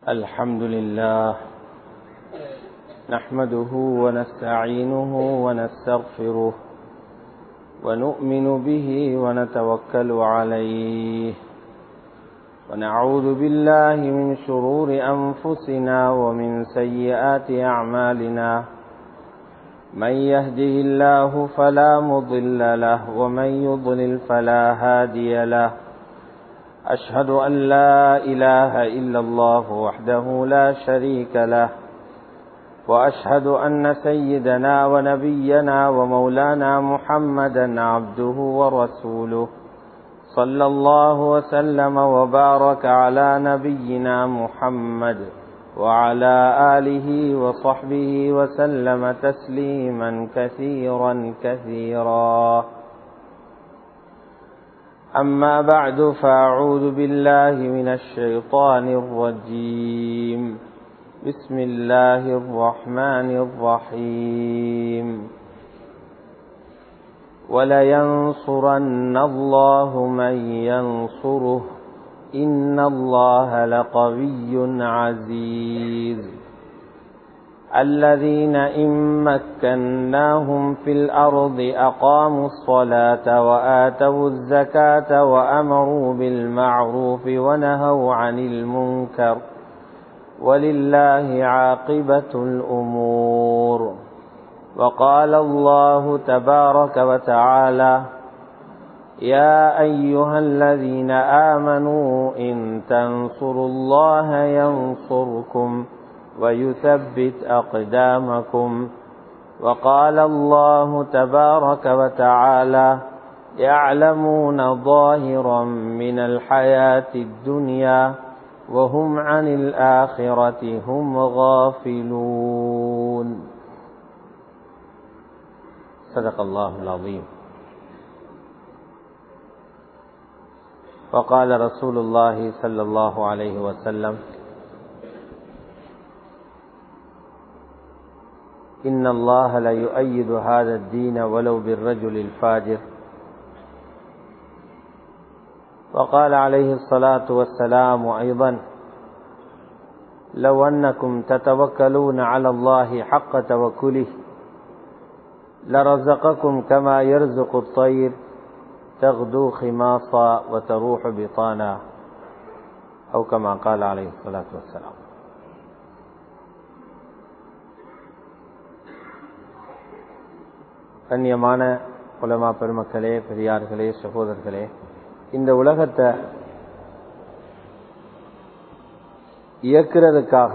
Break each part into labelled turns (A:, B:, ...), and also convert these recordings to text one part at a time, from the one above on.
A: الحمد لله نحمده ونستعينه ونستغفره ونؤمن به ونتوكل عليه ونعوذ بالله من شرور أنفسنا ومن سيئات أعمالنا من يهده الله فلا مضل له ومن يضلل فلا هادي له أشهد أن لا إله إلا الله وحده لا شريك له وأشهد أن سيدنا ونبينا ومولانا محمدا عبده ورسوله صلى الله وسلم وبارك على نبينا محمد وعلى آله وصحبه وسلم تسليما كثيرا كثيرا أما بعد فأعوذ بالله من الشيطان الرجيم بسم الله الرحمن الرحيم ولينصرن الله من ينصره إن الله لقوي عزيز الذين إن مكناهم في الأرض أقاموا الصلاة وآتوا الزكاة وأمروا بالمعروف ونهوا عن المنكر ولله عاقبة الأمور وقال الله تبارك وتعالى يا أيها الذين آمنوا إن تنصروا الله ينصركم ويثبت أقدامكم وقال الله تبارك وتعالى يعلمون ظاهرا من الحياة الدنيا وهم عن الآخرة هم غافلون صدق الله العظيم وقال رسول الله صلى الله عليه وسلم إن الله لا يؤيد هذا الدين ولو بالرجل الفاجر وقال عليه الصلاة والسلام أيضا لو أنكم تتوكلون على الله حق توكله لرزقكم كما يرزق الطير تغدو خماصا وتروح بطانا أو كما قال عليه الصلاة والسلام கண்ணியமான உலமா பெருமக்களே பெரியார்களே சகோதரர்களே இந்த உலகத்தை இயக்கிறதுக்காக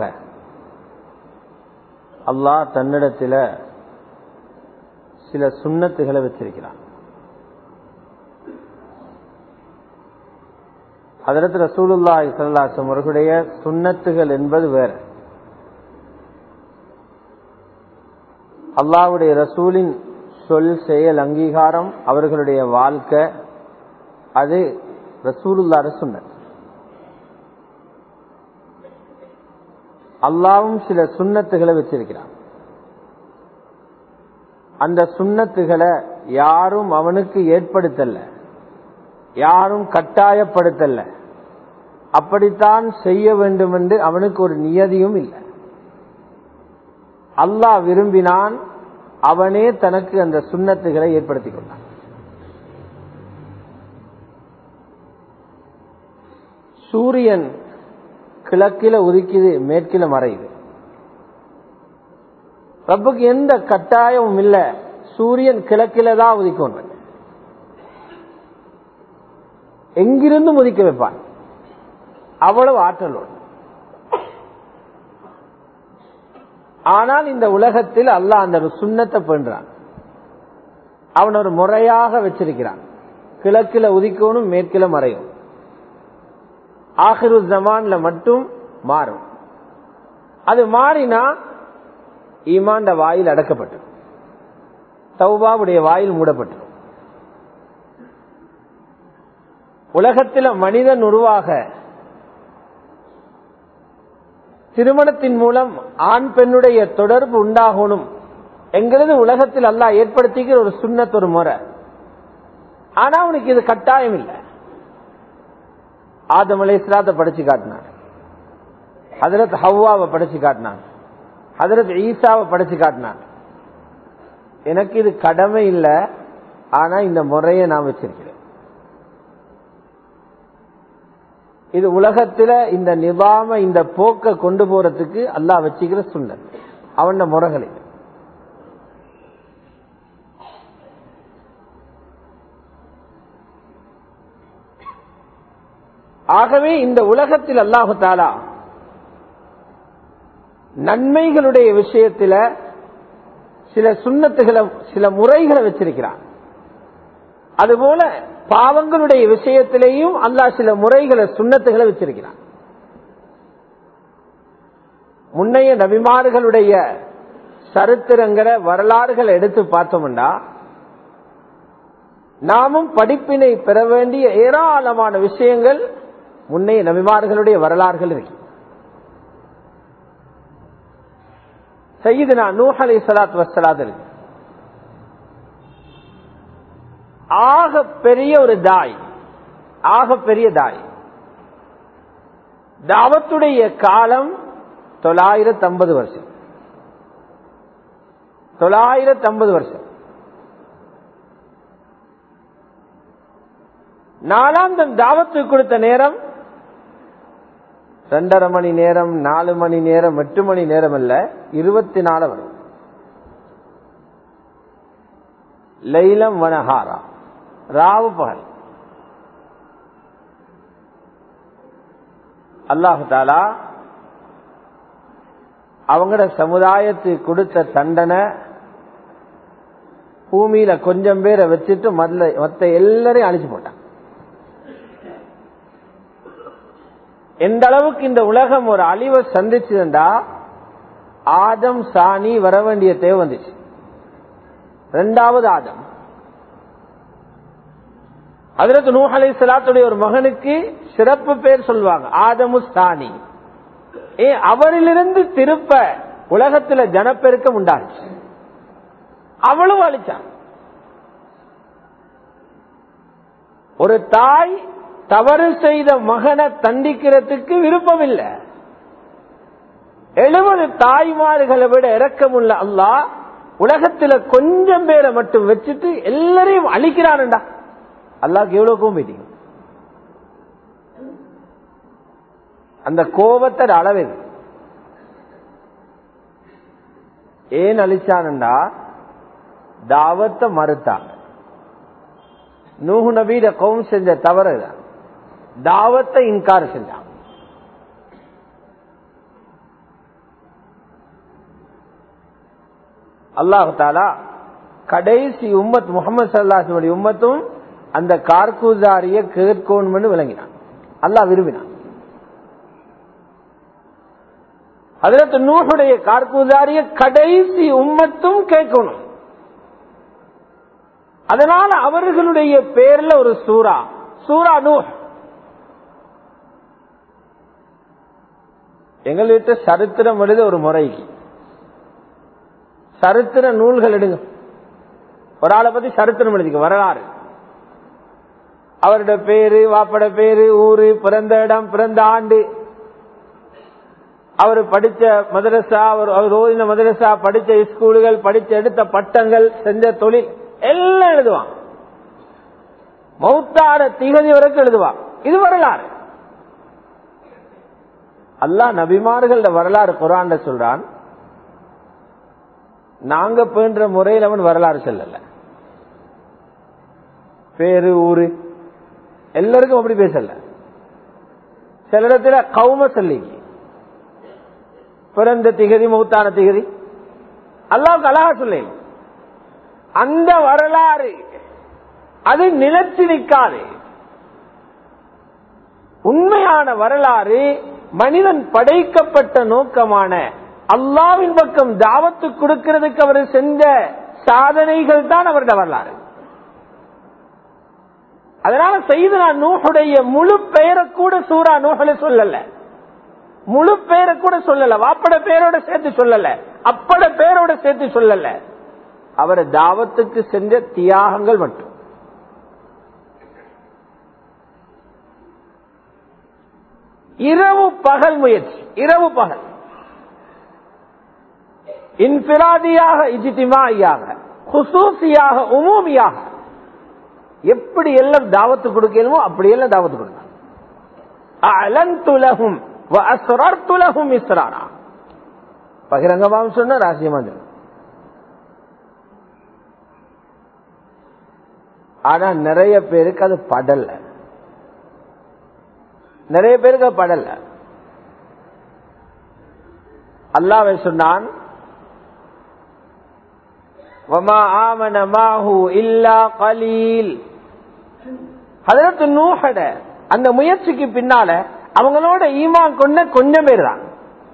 A: அல்லாஹ் தன்னிடத்தில் சில சுண்ணத்துகளை வச்சிருக்கிறான் அதற்கு ரசூலுல்லா இசல்லாசம் அவர்களுடைய சுண்ணத்துகள் என்பது வேற அல்லாவுடைய ரசூலின் சொல் செயல் அங்கீகாரம் அவர்களுடைய வாழ்க்கை அது ரசூலுல்லார சுண்ணத் அல்லாவும் சில சுண்ணத்துகளை வச்சிருக்கிறான் அந்த சுண்ணத்துகளை யாரும் அவனுக்கு ஏற்படுத்தல யாரும் கட்டாயப்படுத்தல அப்படித்தான் செய்ய வேண்டும் என்று அவனுக்கு ஒரு நியதியும் இல்லை அல்லாஹ் விரும்பினான் அவனே தனக்கு அந்த சுண்ணத்துகளை ஏற்படுத்திக் கொண்டான் சூரியன் கிழக்கில உதிக்குது மேற்கில மறையுது ரப்புக்கு எந்த கட்டாயமும் இல்ல சூரியன் கிழக்கில தான் உதிக்கணும் எங்கிருந்து உதிக்க வைப்பான் அவ்வளவு ஆற்றலோடு ஆனால் இந்த உலகத்தில் அல்லாஹ் அந்த சுண்ணத்தை பண்றான் அவன் ஒரு முறையாக வச்சிருக்கிறான் கிழக்கில உதிக்கணும் மேற்கில மறையும் ஆஹிரு ஜமான்ல மட்டும் மாறும் அது மாறினா ஈமாண்ட வாயில் அடக்கப்பட்டு தௌபாவுடைய வாயில் மூடப்பட்டு உலகத்தில் மனிதன் உருவாக திருமணத்தின் மூலம் ஆண் பெண்ணுடைய தொடர்பு உண்டாகணும் என்கிறது உலகத்தில் அல்லா ஏற்படுத்திக்கிற ஒரு சுண்ணத் ஒரு முறை ஆனா அவனுக்கு இது கட்டாயம் இல்லை ஆதம் அலை இஸ்லாத்தை படிச்சு காட்டினார் ஹதரத் ஹவ்வாவை படைச்சு காட்டினான் ஹதரத் ஈசாவை படைச்சு காட்டினான் எனக்கு இது கடமை இல்லை ஆனா இந்த முறையை நான் வச்சிருக்கிறேன் இது உலகத்துல இந்த நிவாம இந்த போக்க கொண்டு போறதுக்கு அல்லாஹ் வச்சுக்கிற சுண்ணத் அவன முறைகளை ஆகவே இந்த உலகத்தில் அல்லாஹு தாலா நன்மைகளுடைய விஷயத்தில் சில சுண்ணத்துகளை சில முறைகளை வச்சிருக்கிறான் அதுபோல பாவங்களுடைய விஷயத்திலேயும் அல்லாஹ் சில முறைகளை சுண்ணத்துகளை வச்சிருக்கிறான் முன்னைய நபிமார்களுடைய சரித்திரங்கிற வரலாறுகளை எடுத்து பார்த்தோம்னா நாமும் படிப்பினை பெற வேண்டிய ஏராளமான விஷயங்கள் முன்னைய நபிமார்களுடைய வரலாறுகள் இருக்கு செய்யுதுனா நூஹ் அலி சலாத் வசலாத் இருக்கு ஆக பெரிய ஒரு தாய் ஆக பெரிய தாய் தாவத்துடைய காலம் தொள்ளாயிரத்தி ஐம்பது வருஷம் தொள்ளாயிரத்தி ஐம்பது வருஷம் நாலாந்தம் தாவத்துக்கு கொடுத்த நேரம் ரெண்டரை மணி நேரம் நாலு மணி நேரம் எட்டு மணி நேரம் அல்ல இருபத்தி நாலு வரும் லைலம் வனஹாரா ராவு பகல் அல்லாஹு தாலா அவங்களோட சமுதாயத்துக்கு கொடுத்த தண்டனை பூமியில கொஞ்சம் பேரை வச்சுட்டு மற்ற எல்லாரையும் அழிச்சு போட்டான் எந்த அளவுக்கு இந்த உலகம் ஒரு அழிவை சந்திச்சுண்டா ஆதம் சாணி வர வேண்டிய தேவை வந்துச்சு ரெண்டாவது ஆதம் அதிரத்து நூஹ் அலை சலாத்துடைய ஒரு மகனுக்கு சிறப்பு பேர் சொல்லுவாங்க ஆதமு சாணி ஏ அவரிலிருந்து திருப்ப உலகத்துல ஜனப்பெருக்கம் உண்டாச்சு அவளும் அழிச்சான் ஒரு தாய் தவறு செய்த மகனை தண்டிக்கிறதுக்கு விருப்பம் இல்லை எழுபது தாய்மார்களை விட இறக்கமுள்ள அல்லா உலகத்துல கொஞ்சம் பேரை மட்டும் வச்சுட்டு எல்லாரையும் அழிக்கிறான்டா அல்லாக்கு எவ்வளவு கோம்பிட்டீங்க அந்த கோபத்தை அளவு ஏன் அழிச்சான்டா தாவத்தை மறுத்தாங்க நூஹு நபீட கௌம் செஞ்ச தவறு தாவத்தை இன்கார் செஞ்சாங்க அல்லாஹு தாலா கடைசி உம்மத் முகமது சல்லாஹுடைய உம்மத்தும் அந்த கார்கூசாரிய கேட்கணும்னு விளங்கினான் அல்லாஹ் விரும்பினான் அதற்கு நூஹுடைய கார்கூசாரிய கடைசி உம்மத்தும் கேட்கணும் அதனால அவர்களுடைய பேர்ல ஒரு சூரா சூரா நூஹ் எங்கள்கிட்ட சரித்திரம் எழுத ஒரு முறைக்கு சரித்திர நூல்கள் எடுங்க ஒரு ஆளை பத்தி சரித்திரம் எழுதிக்க வரலாறு அவருடைய பேரு வாப்பட பேரு ஊரு பிறந்த இடம் பிறந்த ஆண்டு அவர் படிச்ச மதரசா அவர் ஓதின மதரசா படிச்ச ஸ்கூலுகள் படிச்ச எடுத்த பட்டங்கள் செஞ்ச தொழில் எல்லாம் எழுதுவான் மௌத்தார திகதி வரைக்கும் எழுதுவான் இது வரலாறு அல்லா நபிமார்கள் வரலாறு குரான் சொல்றான் நாங்க பேன்ற முறையில் அவன் வரலாறு சொல்லல பேரு ஊரு எல்லாருக்கும் அப்படி பேசல சில இடத்துல கௌம சொல்லி பிறந்த திகதி மௌத்தான திகதி அல்லாவுக்கு அழகா சொல்ல அந்த வரலாறு அது நிலச்சி நிற்காது உண்மையான வரலாறு மனிதன் படைக்கப்பட்ட நோக்கமான அல்லாவின் பக்கம் தாவத்து கொடுக்கிறதுக்கு அவர் செஞ்ச சாதனைகள் தான் அவருடைய வரலாறு அதனால செய்து நான் நூஹுடைய முழு பெயரை கூட சூரா நூஹலை சொல்லல முழு பேரை கூட சொல்லல வாப்பட பேரோட சேர்த்து சொல்லல அப்பட பேரோட சேர்த்து சொல்லல அவர் தாவத்துக்கு செஞ்ச தியாகங்கள் மட்டும் இரவு பகல் முயற்சி இரவு பகல் இன்பிராதியாக இஜித்திமாயாக குசூசியாக உமூமியாக எப்படி எல்லாம் தாவத்து கொடுக்கணுமோ அப்படி எல்லாம் தாவத்து கொடுங்க அலந்துலகும் அஸ்ரர்துலகும் இஸ்ராரா பகிரங்கமாவும் சொன்ன ராசியமா சொன்ன ஆனா நிறைய பேருக்கு அது படல நிறைய பேருக்கு அது படல அல்லாவை சொன்னான் وما آمن معه إلا قليل ஹதரத்து நூஹட அந்த முயற்சிக்கு பின்னால அவங்களோட ஈமான் கொண்ட கொஞ்சம் பேர் தான்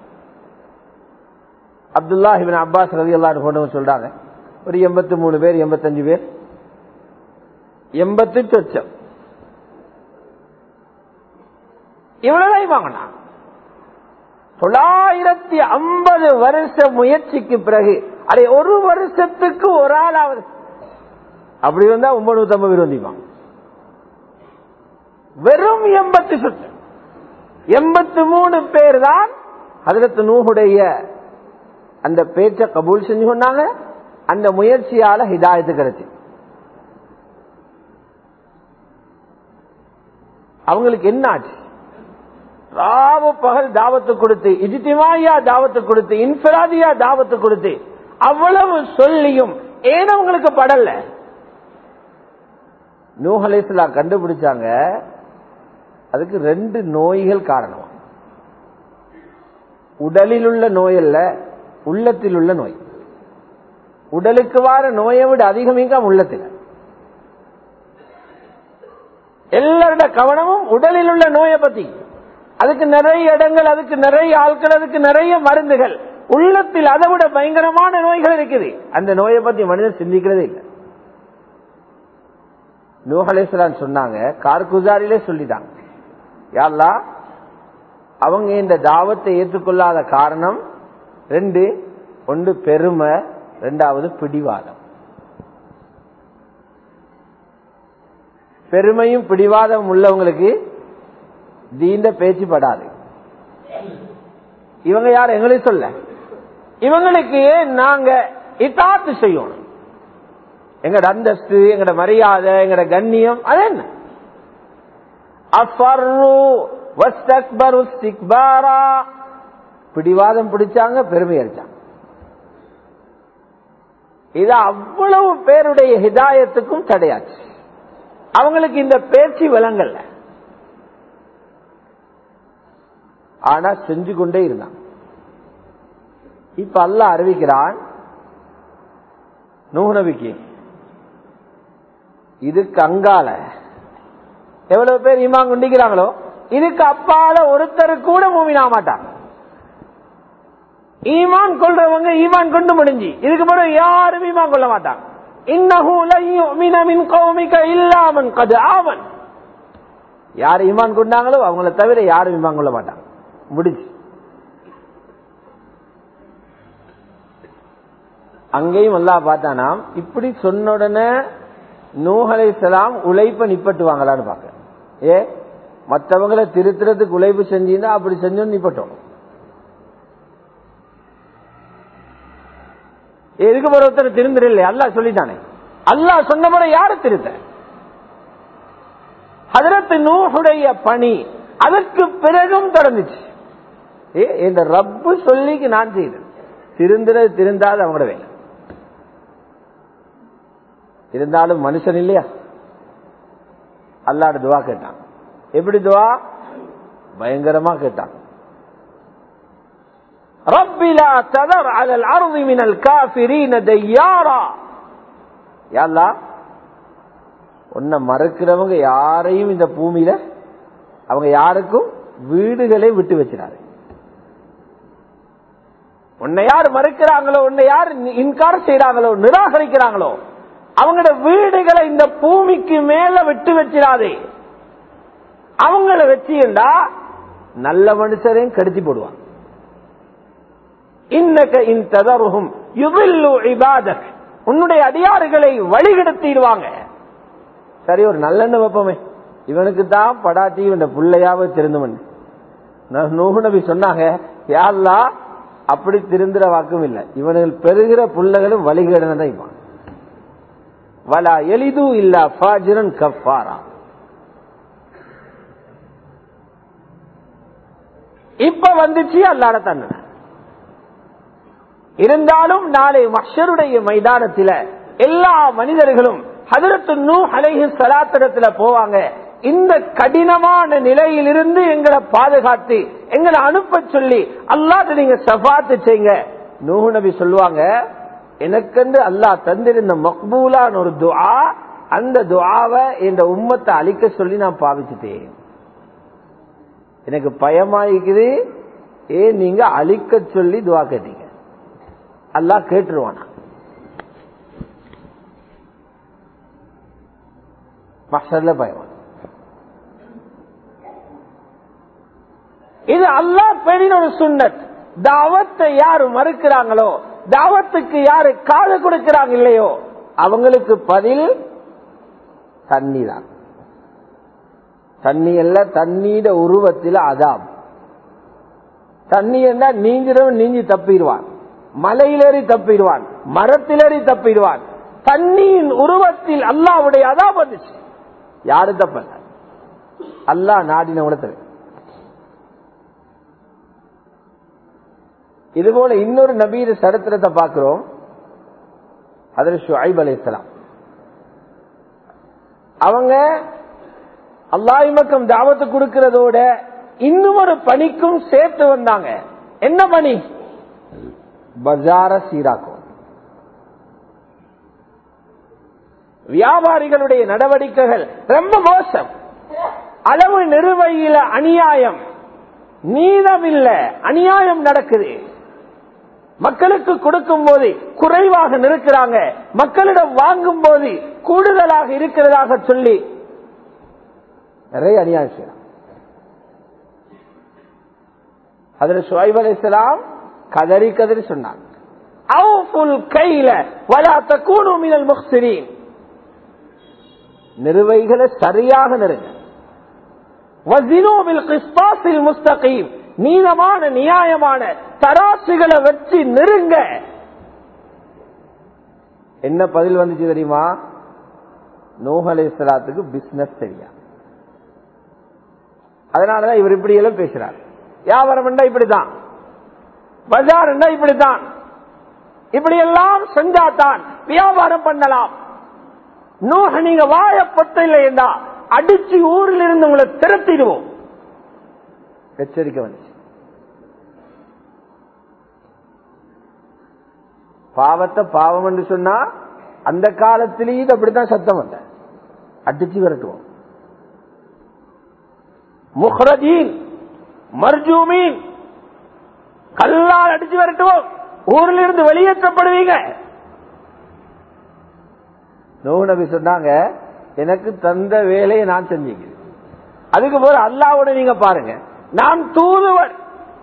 A: அப்துல்லாஹிபின் அப்பாஸ் ரவி அல்லான்னு கொண்டவங்க சொல்றாங்க ஒரு எண்பத்தி மூணு பேர் எண்பத்தஞ்சு பேர் எண்பத்தி சொச்சம் இவ்வளவுதான் வாங்கினா தொள்ளாயிரத்தி ஐம்பது வருஷ முயற்சிக்கு பிறகு அதை ஒரு வருஷத்துக்கு ஒரு ஆளாவது அப்படி வந்தா ஒன்பது ஐம்பது பேர் வந்திப்பாங்க வெறும் எண்பத்தி சொத்து எண்பத்தி மூணு பேர் தான் அதற்கு நூகுடைய அந்த பேச்சை கபூல் செஞ்சு கொண்டாங்க அந்த முயற்சியால ஹிதாயத்து கிடைச்சு அவங்களுக்கு என்ன ஆச்சு ராவு பகல் தாவத்து கொடுத்து இஜித்திமாயா தாவத்து கொடுத்து இன்ஃபிராதியா தாவத்து கொடுத்து அவ்வளவு சொல்லியும் ஏன் அவங்களுக்கு படல நூஹலேஸ்லா கண்டுபிடிச்சாங்க அதுக்கு ரெண்டு நோய்கள் காரணம் உடலில் உள்ள நோய் அல்ல உள்ளத்தில் உள்ள நோய் உடலுக்கு வார நோயை விட அதிகமிக்க உள்ளத்தில் எல்லாரோட கவனமும் உடலில் உள்ள நோயை பத்தி அதுக்கு நிறைய இடங்கள் அதுக்கு நிறைய ஆட்கள் அதுக்கு நிறைய மருந்துகள் உள்ளத்தில் அதை விட பயங்கரமான நோய்கள் இருக்குது அந்த நோயை பத்தி மனிதன் சிந்திக்கிறதே இல்லை நூஹலேஸ்வரான் சொன்னாங்க கார்குசாரிலே சொல்லிட்டாங்க யாருலா அவங்க இந்த தாவத்தை ஏற்றுக்கொள்ளாத காரணம் ரெண்டு ஒன்று பெருமை ரெண்டாவது பிடிவாதம் பெருமையும் பிடிவாதம் உள்ளவங்களுக்கு தீண்ட பேச்சு படாது இவங்க யார் எங்களையும் சொல்ல இவங்களுக்கு நாங்க இத்தாத்து செய்யணும் எங்கட அந்தஸ்து எங்கட மரியாதை எங்கட கண்ணியம் அது என்ன பிடிவாதம் பிடிச்சாங்க பெருமை அடிச்சாங்க இது அவ்வளவு பேருடைய ஹிதாயத்துக்கும் தடையாச்சு அவங்களுக்கு இந்த பேச்சு விளங்கல்ல ஆனா செஞ்சு கொண்டே இருந்தான் இப்ப அல்ல அறிவிக்கிறான் நூனபிக்கு இதுக்கு அங்கால எவ்வளவு பேர் ஈமான் கொண்டிக்கிறாங்களோ இதுக்கு அப்பால ஒருத்தர் கூட மூமினா மாட்டாங்க ஈமான் கொள்றவங்க ஈமான் கொண்டு முடிஞ்சு இதுக்கு பிறகு யாரும் ஈமான் கொள்ள மாட்டாங்க இல்லாமன் கது ஆவன் யார் ஈமான் கொண்டாங்களோ அவங்கள தவிர யாரும் ஈமான் கொள்ள மாட்டாங்க முடிஞ்சு அங்கேயும் அல்லா பார்த்தானாம் இப்படி சொன்ன உடனே நூஹலை சலாம் உழைப்ப நிப்பட்டுவாங்களான்னு பார்க்க ஏ மற்றவங்களை திருத்துறதுக்கு உழைப்பு செஞ்சிருந்தா அப்படி செஞ்சோம் நிப்பட்டோம் எதுக்கு ஒருத்தர் திருந்திரல அல்லா சொல்லிட்டானே அல்லா சொன்ன முறை யாரு திருத்த அதற்கு நூஹுடைய பணி அதற்கு பிறகும் தொடர்ந்துச்சு ஏ இந்த ரப்பு சொல்லிக்கு நான் செய்தேன் திருந்துறது திருந்தாது அவங்களோட வேலை இருந்தாலும் மனுஷன் இல்லையா அல்லாட துவா கேட்டான் எப்படி துவா பயங்கரமா கேட்டான் ரப்பிலா ததர் அலல் அருதி மினல் காஃபிரீன தையாரா யாழ்லா உன்னை மறுக்கிறவங்க யாரையும் இந்த பூமியில அவங்க யாருக்கும் வீடுகளை விட்டு வச்சிடாது உன்னை யார் மறுக்கிறாங்களோ உன்னை யார் இன்கார் செய்யறாங்களோ நிராகரிக்கிறாங்களோ அவங்களோட வீடுகளை இந்த பூமிக்கு மேல விட்டு வச்சிடாதே அவங்கள வச்சிருந்தா நல்ல மனுஷரையும் கடிச்சு போடுவான் இன்னக்க இன் ததருகும் யுவில்லு இபாதக் உன்னுடைய அதிகாரிகளை வழிகெடுத்திடுவாங்க சரி ஒரு நல்லெண்ண வைப்போமே இவனுக்கு தான் படாட்டி இவன் பிள்ளையாவ திருந்தவன் நூஹு நபி சொன்னாங்க யாழ்லா அப்படி திருந்துற வாக்கும் இல்லை இவனுகள் பெறுகிற புள்ளகளும் வழிகேடன் தான் இவன் வலா எளிது இல்ல ஃபாஜிரன் கஃபாரா இப்ப வந்துச்சு அல்லாட தண்டனை இருந்தாலும் நாளை மஷருடைய மைதானத்தில் எல்லா மனிதர்களும் ஹதரத்து நூ அலைஹி சலாத்திரத்துல போவாங்க இந்த கடினமான நிலையிலிருந்து எங்களை பாதுகாத்து எங்களை அனுப்ப சொல்லி அல்லாத நீங்க சபாத்து செய்யுங்க நூஹு நபி சொல்லுவாங்க எனக்கென்று அல்லாஹ் தந்திருந்த மக்பூலான ஒரு துஆ அந்த துஆவை இந்த உம்மத்தை அழிக்க சொல்லி நான் பாவிச்சுட்டேன் எனக்கு பயமாயிக்குது ஏன் நீங்க அழிக்க சொல்லி துவா கேட்டீங்க அல்லாஹ் கேட்டுருவானா மஷர்ல பயம் இது அல்லாஹ் பெரிய ஒரு சுண்ணத் தாவத்தை யாரு மறுக்கிறாங்களோ தாவத்துக்கு யாரு காது கொடுக்கிறாங்க இல்லையோ அவங்களுக்கு பதில் தண்ணி தான் தண்ணி எல்லாம் தண்ணீட உருவத்தில் அதாம் தண்ணி என்ன நீங்கிறவன் நீஞ்சி தப்பிடுவான் மலையிலேறி தப்பிடுவான் மரத்திலேறி தப்பிடுவான் தண்ணியின் உருவத்தில் அல்லாவுடைய அதாம் வந்துச்சு யாரு தப்பல்ல அல்லாஹ் நாடின உலகத்தில் இது போல இன்னொரு நபீர சரித்திரத்தை பார்க்கிறோம் அதில் ஷுஐப் அலைஹிஸ்ஸலாம் அவங்க அல்லாஹ் தாவத்து கொடுக்கிறதோட இன்னும் ஒரு பணிக்கும் சேர்த்து வந்தாங்க என்ன பணி பஜார சீராக்கும் வியாபாரிகளுடைய நடவடிக்கைகள் ரொம்ப மோசம் அளவு நிறுவையில அநியாயம் நீதம் இல்ல அநியாயம் நடக்குது மக்களுக்கு கொடுக்கும் போது குறைவாக நிற்கிறாங்க மக்களிடம் வாங்கும் போது கூடுதலாக இருக்கிறதாக சொல்லி நிறைய அநியாயம் செய்யலாம் அதுல சுவைப் அலிஸ்லாம் கதறி கதறி சொன்னாங்க கையில வலாத்த கூணு மினல் முக்சிரீன் நிறுவைகளை சரியாக நெருங்க முஸ்தகீம் நீளமான நியாயமான தராசுகளை வச்சு நெருங்க என்ன பதில் வந்துச்சு தெரியுமா நோஹலேஸ்வராத்துக்கு பிசினஸ் தெரியா அதனாலதான் இவர் இப்படி எல்லாம் பேசுறார் வியாபாரம் இப்படிதான் பஜார் இப்படித்தான் இப்படி எல்லாம் செஞ்சாதான் வியாபாரம் பண்ணலாம் நோக நீங்க வாயப்பட்ட இல்லையா அடிச்சு ஊரில் இருந்து உங்களை திரட்டிடுவோம் எச்சரிக்கை வந்துச்சு பாவத்தை பாவம் என்று சொன்னா அந்த காலத்திலேயே இது அப்படித்தான் சத்தம் வந்த அடிச்சு விரட்டுவோம் முஹ்ரஜீன் மர்ஜூமீன் கல்லால் அடிச்சு விரட்டுவோம் ஊரில் இருந்து வெளியேற்றப்படுவீங்க நூநபி சொன்னாங்க எனக்கு தந்த வேலையை நான் செஞ்சுக்கிறேன் அதுக்கு போது அல்லாவோட நீங்க பாருங்க நான் தூதுவர்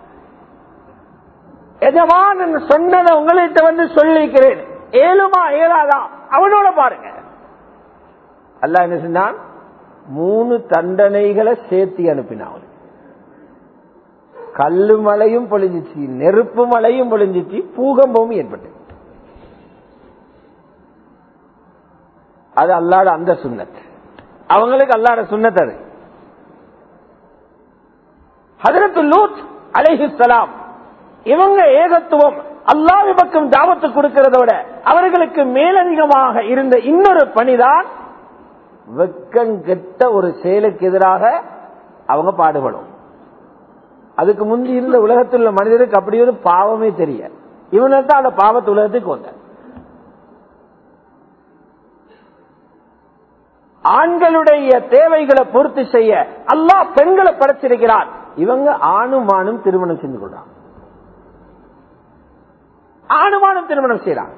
A: எஜமான் சொன்னதை உங்கள்கிட்ட வந்து சொல்லிக்கிறேன் ஏழுமா ஏழாதா அவனோட பாருங்க அல்லா என்ன சொன்னான் மூணு தண்டனைகளை சேர்த்தி அனுப்பினான் கல்லு மலையும் பொழிஞ்சிச்சு நெருப்பு மலையும் பொழிஞ்சிச்சு பூகம்பமும் ஏற்பட்டு அது அல்லாட அந்த சுண்ணத் அவங்களுக்கு அல்லாட சுண்ணத் அது ஹதரத்து லூத் அலைஹிஸ்லாம் இவங்க ஏகத்துவம் அல்லாஹ் பக்கம் தாவத்து கொடுக்கிறதோட அவர்களுக்கு மேலதிகமாக இருந்த இன்னொரு பணிதான் வெக்கம் கெட்ட ஒரு செயலுக்கு எதிராக அவங்க பாடுபடும் அதுக்கு முந்தி இருந்த உலகத்தில் உள்ள மனிதருக்கு அப்படி ஒரு பாவமே தெரிய இவனை தான் அந்த பாவத்து உலகத்துக்கு வந்த ஆண்களுடைய தேவைகளை பூர்த்தி செய்ய அல்லாஹ் பெண்களை படைச்சிருக்கிறார் இவங்க ஆணும் ஆணும் திருமணம் செஞ்சு கொள்றாங்க ஆணுமானும் திருமணம் செய்யறாங்க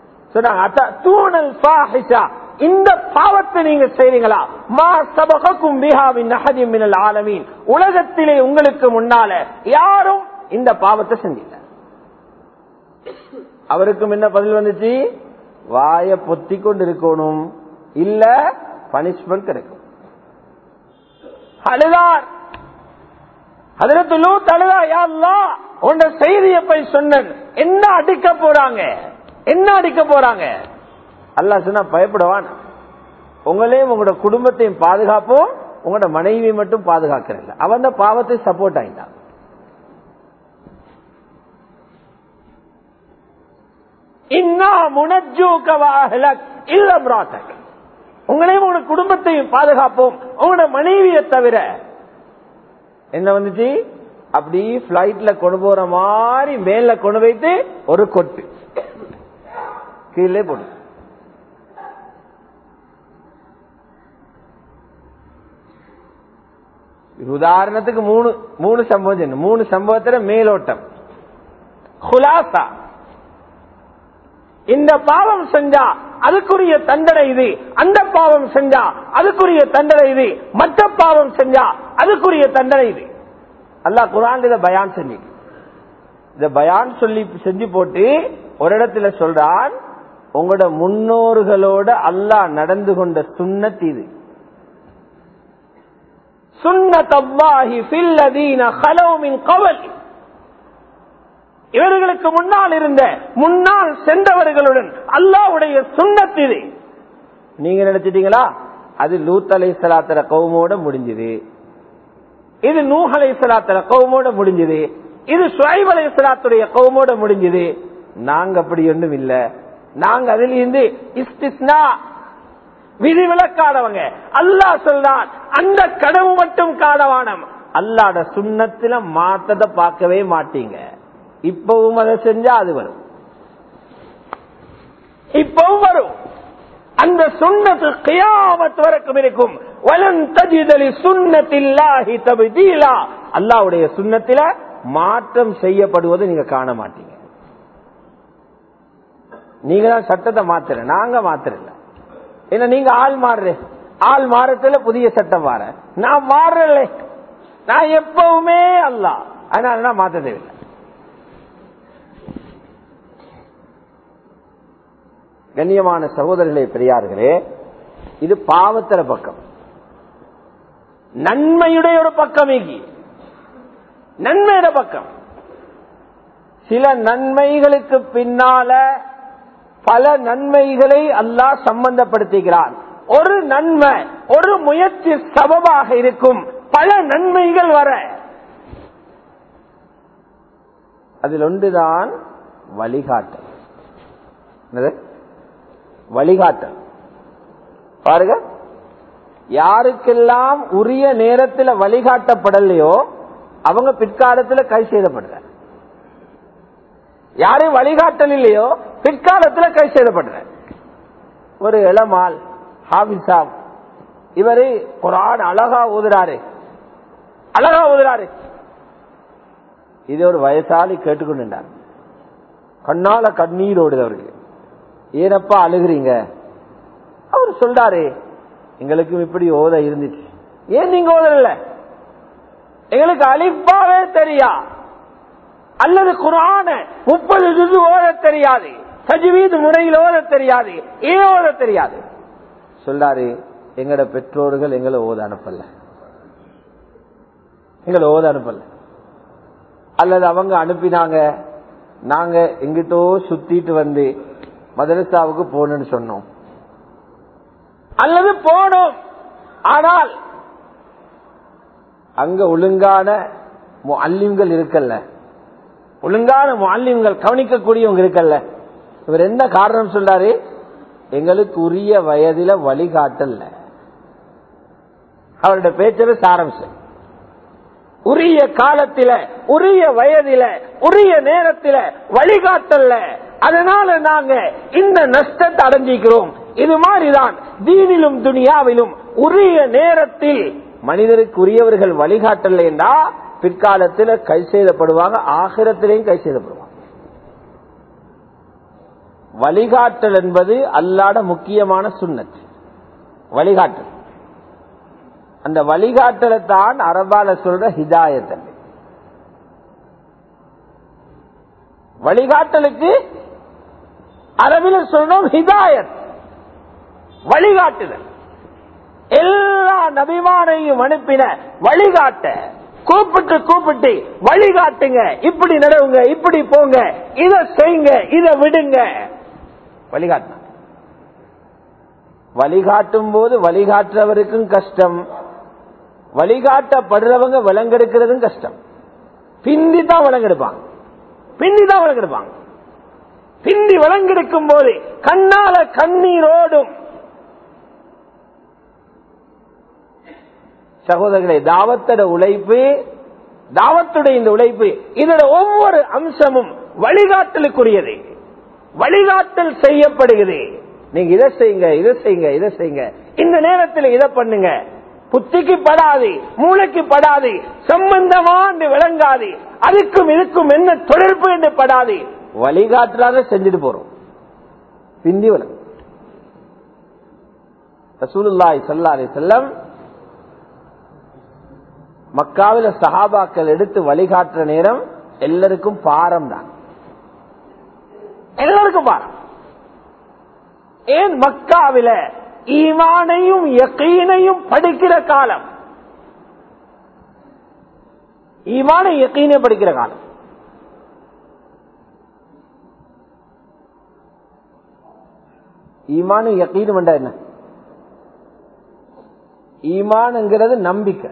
A: சொன்னாங்க இந்த பாவத்தை நீங்க செய்றீங்களா மா சபகக்கும் பிஹாவின் நகதின் மினல் ஆலமீன் உலகத்திலே உங்களுக்கு முன்னால யாரும் இந்த பாவத்தை செஞ்சீங்க அவருக்கும் என்ன பதில் வந்துச்சு வாய பொத்தி கொண்டு இருக்கணும் இல்ல பனிஷ்மெண்ட் கிடைக்கும் அழுதார் அதற்கு லூத் அழுதா யா அல்லாஹ் உன்ட செய்தியை போய் சொன்னேன் என்ன அடிக்க போறாங்க என்ன அடிக்க போறாங்க அல்லாஹ் சொன்னா பயப்படவான் உங்களையும் உங்களோட குடும்பத்தையும் பாதுகாப்போம் உங்களோட மனைவி மட்டும் பாதுகாக்கிறதில்ல அவன் தான் பாவத்தை சப்போர்ட் ஆயிட்டான் இன்னா முனஜூக்கவாஹலக் இல்ல பிராத்தக் உங்களையும் உங்களோட குடும்பத்தையும் பாதுகாப்போம் உங்களோட மனைவியை தவிர என்ன வந்துச்சு அப்படி பிளைட்ல கொண்டு போற மாதிரி மேல கொண்டு வைத்து ஒரு கொட்டு கீழே போடு உதாரணத்துக்கு மூணு மூணு சம்பவம் சொன்னேன். மூணு சம்பவத்துல மேலோட்டம் குலாசா இந்த பாவம் செஞ்சா அதுக்குரிய தண்டனை இது அந்த பாவம் செஞ்சா அதுக்குரிய தண்டனை இது மற்ற பாவம் செஞ்சா அதுக்குரிய தண்டனை இது அல்லாஹ் குரான் இதை பயான் செஞ்சு இத பயான் சொல்லி செஞ்சு போட்டு ஒரு இடத்துல சொல்றான் உங்களோட முன்னோர்களோட அல்லாஹ் நடந்து கொண்ட சுண்ணத் இது சுன்னத் அல்லாஹி ஃபில்லதீன ஹலோ மின் கவல் இவர்களுக்கு முன்னால் இருந்த முன்னால் சென்றவர்களுடன் அல்லாவுடைய சுண்ணத் இது நீங்க நினைச்சிட்டீங்களா அது லூத் அலை சலாத்திர கவுமோட முடிஞ்சது இது நூஹ் அலை சலாத்திர கவுமோட முடிஞ்சது இது சுவைப் அலை சலாத்துடைய கவுமோட முடிஞ்சது நாங்க அப்படி ஒன்றும் இல்ல நாங்க அதில் இருந்து இஸ்திஸ்னா விதி விலக்காதவங்க அல்லாஹ் சொல்றான் அந்த கடவு மட்டும் காதவானம் அல்லாட சுண்ணத்துல மாத்தத பார்க்கவே மாட்டீங்க இப்பவும் அதை செஞ்சா அது வரும் இப்பவும் வரும் அந்த சுண்ணத்து கியாமத் வரைக்கும் இருக்கும் வலன் தஜிதலி சுண்ணத்தில்லாஹி தபிதீலா அல்லாஹ்வுடைய சுண்ணத்தில மாற்றம் செய்யப்படுவதை நீங்க காண மாட்டீங்க நீங்க தான் சட்டத்தை மாத்துற நாங்க மாத்துறல ஏன்னா நீங்க ஆள் மாறுற ஆள் மாறத்துல புதிய சட்டம் மாற நான் மாறல நான் எப்பவுமே அல்ல அதனால நான் மாத்த தேவையில்லை கண்ணியமான சகோதரர்களே பெரியார்களே இது பாவத்திர பக்கம் நன்மையுடைய ஒரு பக்கம் இங்கி நன்மையோட பக்கம் சில நன்மைகளுக்கு பின்னால பல நன்மைகளை அல்லாஹ் சம்பந்தப்படுத்துகிறான் ஒரு நன்மை ஒரு முயற்சி சபபாக இருக்கும் பல நன்மைகள் வர அதில் ஒன்றுதான் வழிகாட்டல் என்னது வழிகாட்டல் பாருங்க யாருக்கெல்லாம் உரிய நேரத்தில் வழிகாட்டப்படலையோ அவங்க பிற்காலத்தில் கை செய்தப்படுற யாரையும் வழிகாட்டல் இல்லையோ பிற்காலத்தில் கை செய்தப்படுற ஒரு இளமால் ஹாபிசாப் இவரு குரான் அழகா ஊதுறாரு அழகா ஊதுறாரு இது ஒரு வயசாலி கேட்டுக்கொண்டார் கண்ணால கண்ணீர் ஓடுது அவருக்கு ஏனப்பா அழுகிறீங்க அவர் சொல்றாரு எங்களுக்கும் இப்படி ஓத இருந்துச்சு ஏன் நீங்க ஓதல எங்களுக்கு அழிப்பாவே தெரியா அல்லது குரான முப்பது ஜுது ஓத தெரியாது சஜிவீது முறையில் ஓத தெரியாது ஏன் ஓத தெரியாது சொல்றாரு எங்கட பெற்றோர்கள் எங்களை ஓத அனுப்பல எங்களை ஓத அனுப்பல அல்லது அவங்க அனுப்பினாங்க நாங்க எங்கிட்டோ சுத்திட்டு வந்து மதரசாவுக்கு போகணும்னு சொன்னோம் அல்லது போனோம் ஆனால் அங்க ஒழுங்கான அல்லிம்கள் இருக்கல்ல ஒழுங்கான அல்லிம்கள் கவனிக்கக்கூடியவங்க இருக்கல்ல இவர் என்ன காரணம் சொல்றாரு எங்களுக்கு உரிய வயதில வழிகாட்டல்ல அவருடைய பேச்சில சாரம்சம் உரிய காலத்தில உரிய வயதில உரிய நேரத்தில வழிகாட்டல்ல அதனால நாங்க இந்த நஷ்டத்தை அடைஞ்சிக்கிறோம் இது மாதிரிதான் தீனிலும் துனியாவிலும் உரிய நேரத்தில் மனிதருக்கு உரியவர்கள் வழிகாட்டல என்றா பிற்காலத்தில் கை செய்தப்படுவாங்க ஆகிரத்திலையும் கை செய்தப்படுவாங்க வழிகாட்டல் என்பது அல்லாட முக்கியமான சுண்ணத் வழிகாட்டல் அந்த வழிகாட்டலை தான் அரபால சொல்ற ஹிதாயத்தல் வழிகாட்டலுக்கு அரபில சொல்லணும் ஹிதாயத் வழிகாட்டுதல் எல்லா நபிமானையும் அனுப்பின வழிகாட்ட கூப்பிட்டு கூப்பிட்டு வழிகாட்டுங்க இப்படி நடவுங்க இப்படி போங்க இத செய்யுங்க இத விடுங்க வழிகாட்டின வழிகாட்டும் போது வழிகாட்டுறவருக்கும் கஷ்டம் வழிகாட்டப்படுறவங்க விலங்கெடுக்கிறதும் கஷ்டம் பிந்தி தான் விலங்கெடுப்பாங்க பிந்தி தான் விலங்கெடுப்பாங்க பிந்தி விலங்கெடுக்கும் போது கண்ணால கண்ணீரோடும் சகோதரர்களை தாவத்தோட உழைப்பு தாவத்துடைய இந்த உழைப்பு இதோட ஒவ்வொரு அம்சமும் வழிகாட்டலுக்குரியது வழிகாட்டல் செய்யப்படுகிறது நீங்க இதை செய்யுங்க இதை செய்யுங்க இதை செய்யுங்க இந்த நேரத்தில் இதை பண்ணுங்க புத்திக்கு படாது மூளைக்கு படாது சம்பந்தமா என்று விளங்காது அதுக்கும் இதுக்கும் என்ன தொடர்பு என்று படாது வழிகாட்டுறாங்க செஞ்சுட்டு போறோம் பிந்தி விளங்கும் ரசூலுல்லாய் சல்லாரி செல்லம் மக்காவில சஹாபாக்கள் எடுத்து வழிகாட்டுற நேரம் எல்லாருக்கும் பாரம் தான் எல்லாருக்கும் பாரம் ஏன் மக்காவில ஈமானையும் யக்கீனையும் படிக்கிற காலம் ஈமான யக்கீனை படிக்கிற காலம் ஈமானு யக்கீனும் என்ன ஈமான்ங்கிறது நம்பிக்கை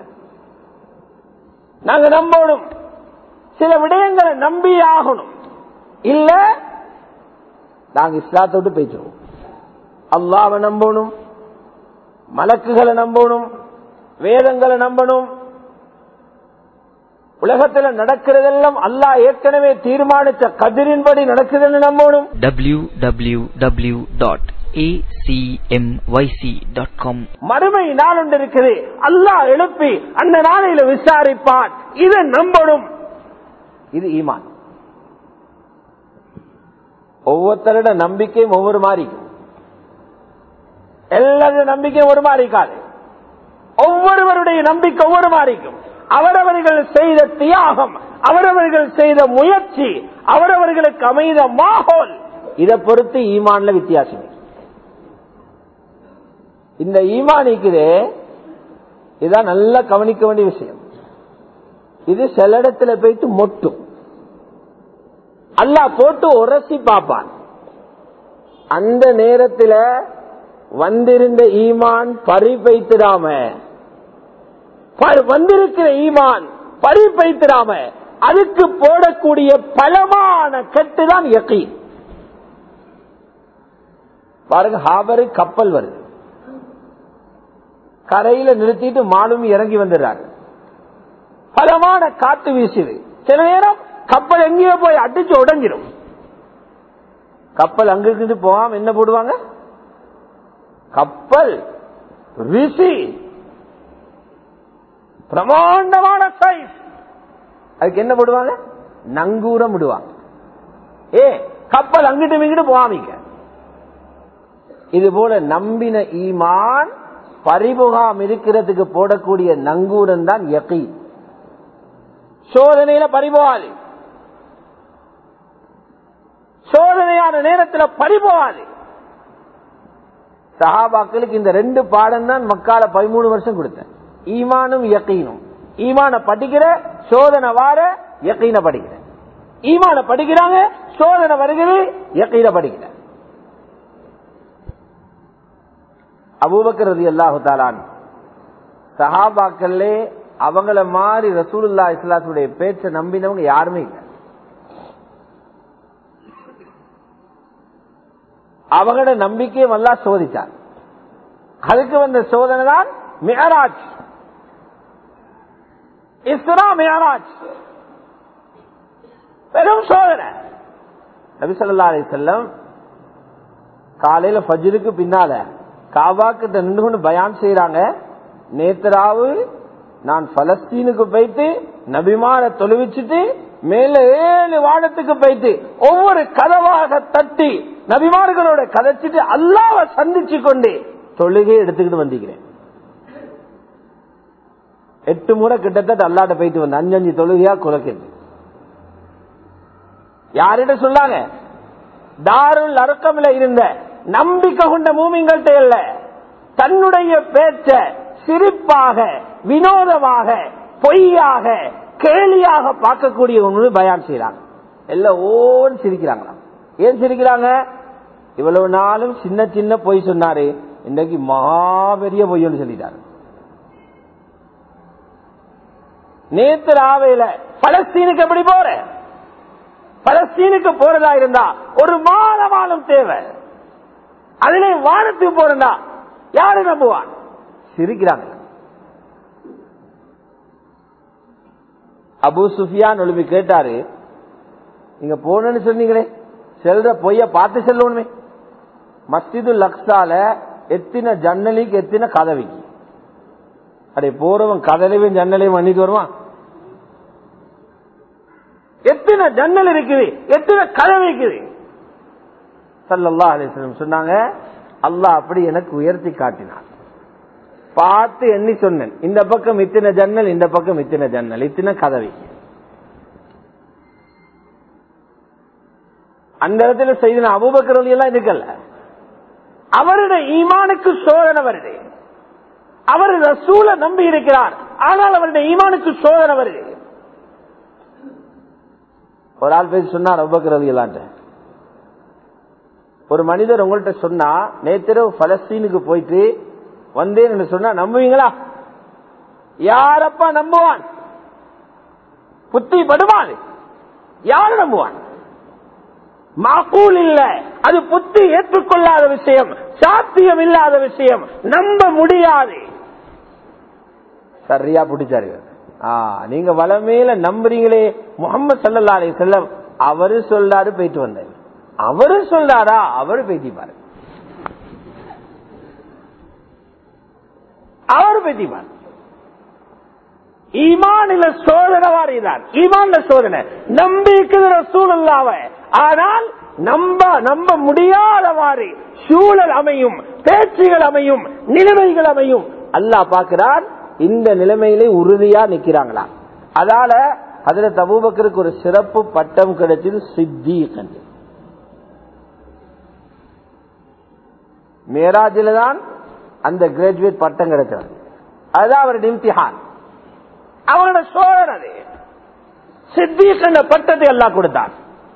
A: நாங்க நம்பணும் சில விடயங்களை நம்பி ஆகணும் இல்ல நாங்க இஸ்லாத்தை விட்டு பேசுவோம் அல்லாவை நம்பணும் மலக்குகளை நம்பணும் வேதங்களை நம்பணும் உலகத்துல நடக்கிறதெல்லாம் அல்லாஹ் ஏற்கனவே தீர்மானித்த கதிரின்படி நடக்குதுன்னு நம்பணும்
B: www.acmyc.com
A: மறுமை நாள் ஒன்று இருக்குது அல்லாஹ் எழுப்பி அந்த நாளையில விசாரிப்பான் இதை நம்பணும் இது ஈமான் ஒவ்வொருத்தரோட நம்பிக்கையும் ஒவ்வொரு மாதிரி இருக்கும். எல்லாரோட நம்பிக்கையும் ஒரு மாதிரி இருக்காது ஒவ்வொருவருடைய நம்பிக்கை ஒவ்வொரு மாதிரி இருக்கும் அவரவர்கள் செய்த தியாகம் அவரவர்கள் செய்த முயற்சி அவரவர்களுக்கு அமைந்த மாகோல் இதை பொறுத்து ஈமான்ல வித்தியாசம் இருக்கு. இந்த ஈமான் இருக்குதே இதான் நல்லா கவனிக்க வேண்டிய விஷயம் இது சில இடத்துல போயிட்டு மொட்டும் அல்லாஹ் போட்டு உரசி பார்ப்பான் அந்த நேரத்தில் வந்திருந்த ஈமான் பறிப்பைத்திடாம ப- வந்திருக்கிற ஈமான் பறிப்பைத்திடாம அதுக்கு போடக்கூடிய பலமான கட்டுதான் யக்கீன் பாருங்க ஹாபரு கப்பல் வருது கரையில நிறுத்திட்டு மாலும் இறங்கி வந்துடுறாங்க பலமான காத்து வீசுது சில நேரம் கப்பல் எங்கேயோ போய் அடிச்சு உடஞ்சிடும் கப்பல் அங்க இருந்து போகாம என்ன போடுவாங்க கப்பல் ரிசி பிரமாண்டமான சைஸ் அதுக்கு என்ன போடுவாங்க நங்கூரம் விடுவாங்க ஏ கப்பல் அங்கிட்டு இங்கிட்டு போகாமிக்க இது போல நம்பின ஈமான் பறிமுகாம் இருக்கிறதுக்கு போடக்கூடிய நங்கூரம் தான் யகி சோதனையில பறிபோகாது சோதனையான நேரத்தில் பறிபோகாது சஹாபாக்களுக்கு இந்த ரெண்டு பாடம் தான் மக்கால பதிமூணு வருஷம் கொடுத்தேன் ஈமானும் யக்கீனும் ஈமான படிக்கிற சோதனை வார யக்கீன படிக்கிற ஈமான படிக்கிறாங்க சோதனை வருகிறது யக்கீன படிக்கிற அபூபக்கர் ரதி அல்லாஹு தாலான் சஹாபாக்கள்லே அவங்கள மாதிரி ரசூலுல்லா இஸ்லாத்துடைய பேச்சை நம்பினவங்க யாருமே இல்லை அவங்களோட நம்பிக்கையை நல்லா சோதித்தார் அதுக்கு வந்த சோதனை தான் மியராஜ் இஸ்ரா மியராஜ் பெரும் சோதனை நபிசல்லா அலி செல்லம் காலையில ஃபஜ்ருக்கு பின்னால காபா கிட்ட நின்று கொண்டு பயான் செய்யறாங்க நேத்தராவு நான் பலஸ்தீனுக்கு போயிட்டு நபிமான தொழுவிச்சுட்டு மேல ஏழு வானத்துக்கு போயிட்டு ஒவ்வொரு கதவாக தட்டி நபிமார்களோட கதைச்சிட்டு அல்லாவை சந்திச்சு கொண்டு தொழுகை எடுத்துக்கிட்டு வந்திருக்கிறேன் எட்டு முறை கிட்டத்தட்ட அல்லாட்ட போயிட்டு வந்த அஞ்சு அஞ்சு தொழுகையா குறைக்கிறது யாரிட சொல்லாங்க தாருல் அறக்கமில் இருந்த நம்பிக்கை கொண்ட மூமிங்கள்ட்ட இல்ல தன்னுடைய பேச்ச சிரிப்பாக வினோதமாக பொய்யாக கேலியாக பார்க்கக்கூடிய ஒன்று பயான் செய்யறாங்க எல்லாம் ஓன்னு சிரிக்கிறாங்களாம் ஏன் சிரிக்கிறாங்க இவ்வளவு நாளும் சின்ன சின்ன பொய் சொன்னாரு இன்னைக்கு மகாபெரிய பொய்ன்னு சொல்லிட்டாரு நேத்து ராவையில பலஸ்தீனுக்கு எப்படி போற பலஸ்தீனுக்கு போறதா இருந்தா ஒரு மாதமானம் தேவை அதிலே வானத்துக்கு போறதா யாரு நம்புவான் சிரிக்கிறாங்க அபு சுஃபியான் ஒழுவி கேட்டாரு நீங்க போனேன்னு சொன்னீங்களே செல்ற பொய்ய பார்த்து செல்லணுமே மஸ்ஜிது லக்ஸால எத்தின ஜன்னலிக்கு எத்தின கதவிக்கு அடே போறவன் கதலையும் ஜன்னலையும் பண்ணிட்டு வருவான் எத்தனை ஜன்னல் இருக்குது எத்தனை கதவு இருக்குது சல்லல்லா அலிஸ்லம் சொன்னாங்க அல்லாஹ் அப்படி எனக்கு உயர்த்தி காட்டினான் பார்த்து எண்ணி சொன்னேன் இந்த பக்கம் இத்தனை ஜன்னல் இந்த பக்கம் இத்தனை ஜன்னல் இத்தனை கதவி அந்த இடத்துல செய்த அபூபக்கர் எல்லாம் இருக்கல்ல அவருடைய ஈமானுக்கு சோதனை வருது அவர் ரசூல நம்பி இருக்கிறார் ஆனால் அவருடைய ஈமானுக்கு சோதனை வருது ஒரு ஆள் பேசி சொன்னார் அபுபக்கர் இல்லான்ட்டு ஒரு மனிதர் உங்கள்கிட்ட சொன்னா நேத்திரவு பலஸ்தீனுக்கு போயிட்டு வந்தேன்னு சொன்னா நம்புவீங்களா யாரப்பா நம்புவான் புத்தி படுவான் யாரு நம்புவான் மாக்கூல் இல்ல அது புத்தி ஏற்றுக்கொள்ளாத விஷயம் சாத்தியம் இல்லாத விஷயம் நம்ப முடியாது சரியா பிடிச்சாரு ஆ, நீங்க வளமேல நம்புறீங்களே முகமது சல்லா அலி செல்லம் அவரு சொல்றாரு போயிட்டு வந்தாரு அவரு சொல்றாரா அவரு பேத்திப்பாரு அவரு பேத்திப்பாரு ஈமானில சோதனை வாரிதான் ஈமான்ல சோதனை நம்பிக்கைற சூழல்லாவ ஆனால் நம்ப நம்ப முடியாதவாறு சூழல் அமையும் பேச்சுகள் அமையும் நிலைமைகள் அமையும் அல்லாஹ் பார்க்கிறான் இந்த நிலைமையிலே உறுதியா நிக்கிறாங்களா அதால அதுல தபூபக்கருக்கு ஒரு சிறப்பு பட்டம் கிடைச்சது சித்தி கண்டு மேராஜில தான் அந்த கிராஜுவேட் பட்டம் கிடைச்சது அதுதான் அவருடைய இம்திஹான் அவனோட சோழன் அது சித்தீக் என்ற பட்டத்தை எல்லாம் கொடுத்தான்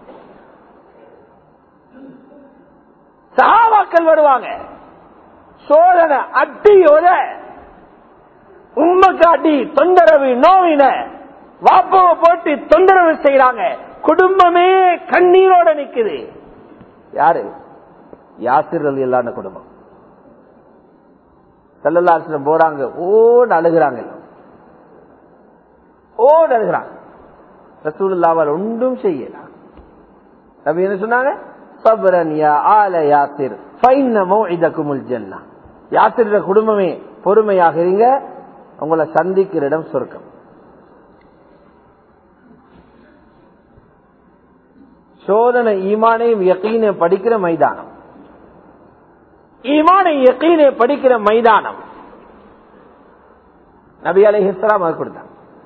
A: சகாபாக்கள் வருவாங்க சோழனை அட்டி உத உண்மை காட்டி தொந்தரவு நோவின வாப்பவை போட்டு தொந்தரவு செய்யறாங்க குடும்பமே கண்ணீரோட நிக்குது யாரு யாசிர் அலி இல்லாத குடும்பம் செல்லல்லாசிரம் போறாங்க ஓன்னு அழுகிறாங்க எல்லாம். ஓன்னு அழுகிறாங்க ரசூலுல்லாவால் ஒன்றும் செய்யலாம் நபி என்ன சொன்னாங்க சபரன் யா ஆல யாசிர் ஃபைன்னமோ இதக்குமுல் ஜன்னா யாசிர குடும்பமே பொறுமையாக இருங்க உங்களை சந்திக்கிற இடம் சொர்க்கம் சோதனை ஈமானையும் யக்கீனை படிக்கிற மைதானம் ஈமானை யக்கீனை படிக்கிற மைதானம் நபி அலை ஹிஸ்லாம் அது கொடுத்தாங்க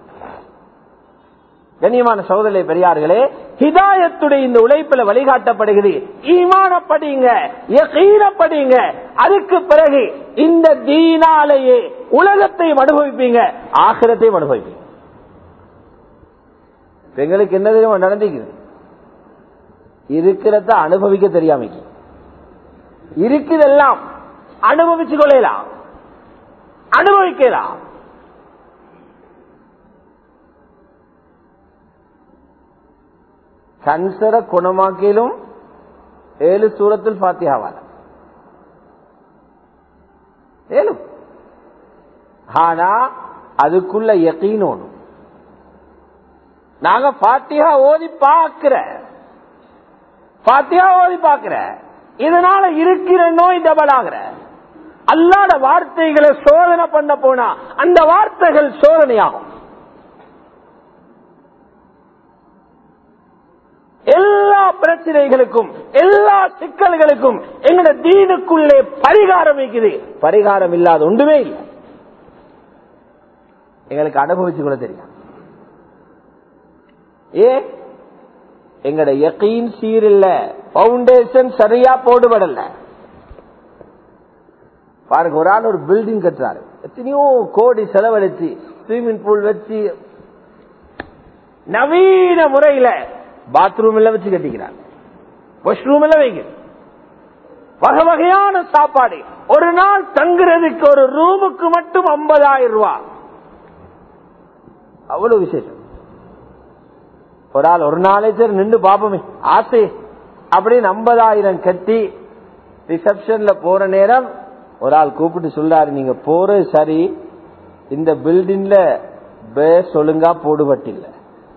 A: கண்ணியமான சோதனை பெரியார்களே ஹிதாயத்துடைய இந்த உழைப்பில் வழிகாட்டப்படுகிறது ஈமான படிங்க யகீன படிங்க அதுக்கு பிறகு இந்த தீனாலேயே உலகத்தையும் அனுபவிப்பீங்க ஆகிரத்தையும் அனுபவிப்பீங்க எங்களுக்கு என்ன தெரியுமா நடந்துக்குது இருக்கிறத அனுபவிக்க தெரியாம இருக்குதெல்லாம் அனுபவிச்சு கொள்ளலாம் அனுபவிக்கலாம் கன்சரை குணமாக்கிலும் ஏழு சூரத்தில் பாத்தியாவால ஏழு ஆனா அதுக்குள்ள யக்கீனோடும் நாங்க பாத்தியா ஓதி பாக்குற பாத்தியா ஓதி பாக்குற இதனால இருக்கிற நோய் டபுள் ஆகுற அல்லாத வார்த்தைகளை சோதனை பண்ண போனா அந்த வார்த்தைகள் சோதனையாகும் எல்லா பிரச்சனைகளுக்கும் எல்லா சிக்கல்களுக்கும் எங்கட தீனுக்குள்ளே பரிகாரம் இருக்குது பரிகாரம் இல்லாத ஒன்றுமே இல்லை எங்களுக்கு அனுபவிச்சு கூட தெரியும் ஏ எங்கட யக்கீன் சீரில்ல பவுண்டேஷன் சரியா போடுபடல பாருங்க ஒரு ஆள் ஒரு பில்டிங் கட்டுறாரு எத்தனையோ கோடி செலவழிச்சு ஸ்விம்மிங் பூல் வச்சு நவீன முறையில பாத்ரூம் எல்லாம் வச்சு கட்டிக்கிறாங்க வாஷ்ரூம் எல்லாம் வைக்கிறது வகை வகையான சாப்பாடு ஒரு நாள் தங்குறதுக்கு ஒரு ரூமுக்கு மட்டும் ஐம்பதாயிரம் ரூபாய் அவ்வளவு விசேஷம் ஒரு ஆள் ஒரு நாளே சரி நின்று பாப்போமே ஆசை அப்படின்னு ஐம்பதாயிரம் கட்டி ரிசப்ஷன்ல போற நேரம் ஒரு ஆள் கூப்பிட்டு சொல்றாரு நீங்க போறது சரி இந்த பில்டிங்ல பேஸ் ஒழுங்கா போடுபட்டில்ல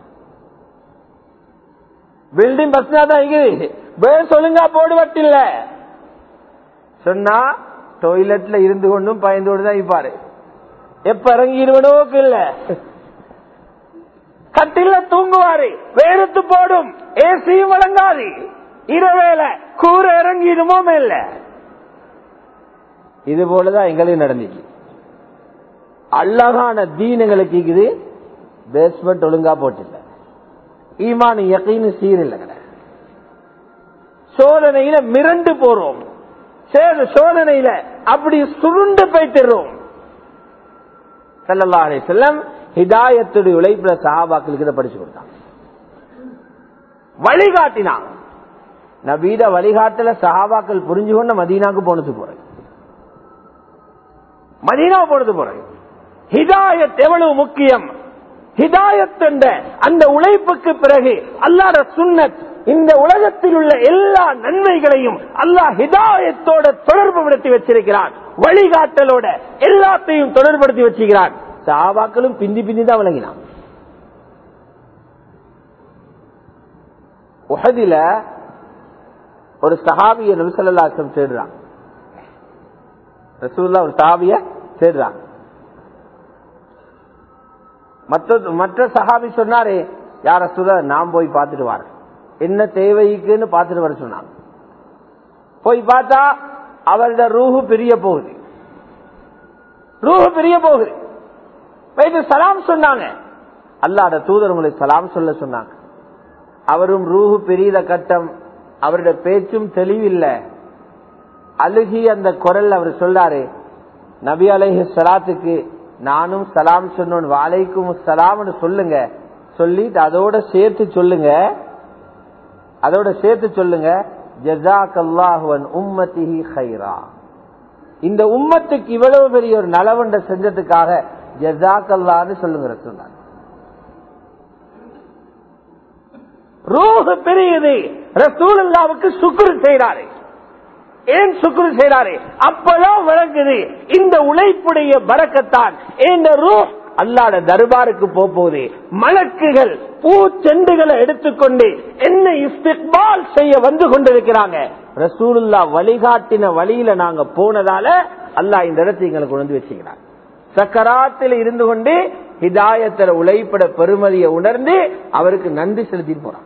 A: பில்டிங் பஸ் தான் இருக்குது பேஸ் ஒழுங்கா போடுபட்டில்ல சொன்னா டாய்லெட்ல இருந்து கொண்டும் பயந்து கொண்டு தான் இருப்பாரு எப்ப இறங்கி இருவனோக்கு இல்ல கட்டில தூங்குவாரு வேறுத்து போடும் ஏசியும் வழங்காது இரவேல கூற இறங்கிடுமோ இல்ல இது போலதான் எங்களுக்கு நடந்துச்சு அழகான தீன் எங்களுக்கு இருக்குது பேஸ்மெண்ட் ஒழுங்கா போட்டில்ல ஈமான் யக்கீனு சீரில்லை சோதனையில மிரண்டு போறோம் சேத சோதனையில அப்படி சுருண்டு போய்த்திடுறோம் சல்லல்லா அலி செல்லம் ஹிதாயத்துடைய உழைப்புல சஹாபாக்களுக்கு இதை படிச்சு கொடுத்தாங்க வழிகாட்டினாங்க நபீத வழிகாட்டல சஹாபாக்கள் புரிஞ்சு கொண்ட மதீனாக்கு போனது போறது மதீனா போனது போறது ஹிதாயத் எவ்வளவு முக்கியம் ஹிதாயத் என்ற அந்த உழைப்புக்கு பிறகு அல்லாத சுன்னத் இந்த உலகத்தில் உள்ள எல்லா நன்மைகளையும் அல்லாஹ் ஹிதாயத்தோட தொடர்பு படுத்தி வச்சிருக்கிறான் வழிகாட்டலோட எல்லாத்தையும் தொடர்படுத்தி வச்சுக்கிறான் சாபாக்களும் பிந்தி பிந்தி தான் விளங்கினான் உஹதில ஒரு சஹாபிய நபிசல்லாசம் தேடுறான் ரசூல்லா ஒரு சஹாபிய தேடுறான் மற்ற மற்ற சஹாபி சொன்னாரு யார சுர நான் போய் பார்த்துட்டு வரேன் என்ன தேவைக்குன்னு பார்த்துட்டு வர சொன்னாங்க போய் பார்த்தா அவரோட ரூஹு பிரிய போகுது ரூஹு பிரிய போகுது போயிட்டு சலாம் சொன்னாங்க அல்லாத தூதர் உங்களுக்கு சலாம் சொல்ல சொன்னாங்க அவரும் ரூஹு பெரியத கட்டம் அவருடைய பேச்சும் தெளிவில்லை அழுகி அந்த குரல் அவர் சொல்றாரு நபி அலைஹி சலாத்துக்கு நானும் சலாம் சொன்னோன் வாழைக்கும் சலாம்னு சொல்லுங்க சொல்லிட்டு அதோட சேர்த்து சொல்லுங்க அதோட சேர்த்து சொல்லுங்க ஜசாக் அல்லாஹுவன் உம்மத்திஹி ஹைரா இந்த உம்மத்துக்கு இவ்வளவு பெரிய ஒரு நலவண்ட செஞ்சதுக்காக ஜசாக் அல்லான்னு சொல்லுங்க சொன்னார் ரூஹு பெரியது ரசூல் அல்லாவுக்கு சுக்குரு செய்யறாரு ஏன் சுக்குரு செய்யறாரு அப்பதான் விளங்குது இந்த உழைப்புடைய பறக்கத்தான் இந்த ரூஹ் அல்லாட தர்பாருக்கு போகுது மலக்குகள் பூச்செண்டுகளை எடுத்துக்கொண்டு என்ன இஸ்திக்பால் செய்ய வந்து கொண்டிருக்கிறாங்க ரசூலுல்லா வழிகாட்டின வழியில நாங்க போனதால அல்லாஹ் இந்த இடத்தை எங்களுக்கு கொண்டு வந்து வச்சுக்கிறாங்க சக்கராத்தில் இருந்து கொண்டு ஹிதாயத்தில உழைப்பட பெருமதியை உணர்ந்து அவருக்கு நன்றி செலுத்திட்டு போறாங்க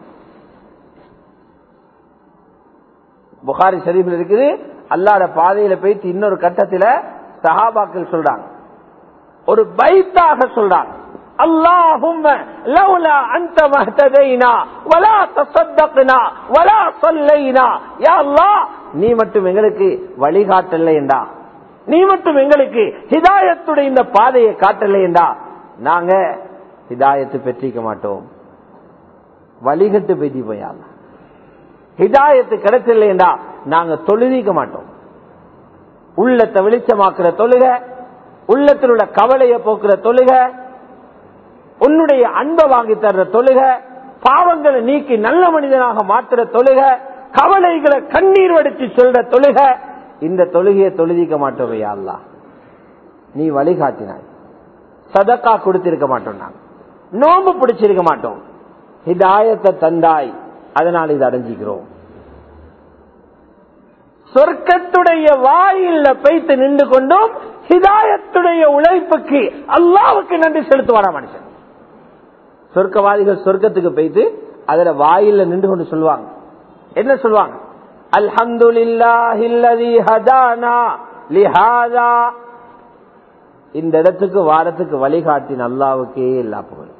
A: புகாரி ஷரீஃபில் இருக்குது அல்லாட பாதையில போயிட்டு இன்னொரு கட்டத்துல சஹாபாக்கள் சொல்றாங்க ஒரு பைத்தாக சொல்றாங்க اللهم لولا انت ما اهتدينا ولا تصدقنا ولا صلينا يا الله நீ மட்டும் எங்களுக்கு வழிகாட்டலைண்டா நீ மட்டும் எங்களுக்கு ஹிதாயத்துடைய இந்த பாதையை காட்டலைண்டா நாங்க ஹிதாயத்து பெற்றிக்க மாட்டோம் வழிகட்டு பெற்றி போயாங்க ஹிதாயத்து கிடைச்சில்லைண்டா நாங்க தொழுதிக்க மாட்டோம் உள்ளத்தை வெளிச்சமாக்குற தொழுக உள்ளத்தில் உள்ள கவலையை போக்குற தொழுக உன்னுடைய அன்பை வாங்கி தர்ற தொழுக பாவங்களை நீக்கி நல்ல மனிதனாக மாற்றுற தொழுக கவலைகளை கண்ணீர் வடிச்சு சொல்ற தொழுக இந்த தொழுகையை தொழுதிக்க மாட்டோம் அல்லா நீ வழிகாட்டினாய் சதக்கா கொடுத்திருக்க மாட்டோம் நாங்க நோம்பு பிடிச்சிருக்க மாட்டோம் ஹிதாயத்தை தந்தாய் அதனால் இது அடைஞ்சிக்கிறோம் சொர்க்கத்துடைய வாயில பைத்து நின்று கொண்டும் ஹிதாயத்துடைய உழைப்புக்கு அல்லாவுக்கு நன்றி செலுத்துவாரா மனுஷன் சொர்க்கவாதிகள் சொர்க்கத்துக்கு போயிட்டு அதுல வாயில நின்று கொண்டு சொல்லுவாங்க என்ன சொல்லுவாங்க அல்ஹம்துலில்லாஹில்லதி ஹதானா லிஹாதா இந்த இடத்துக்கு வாரத்துக்கு வழிகாட்டின் அல்லாவுக்கே எல்லா புகழும்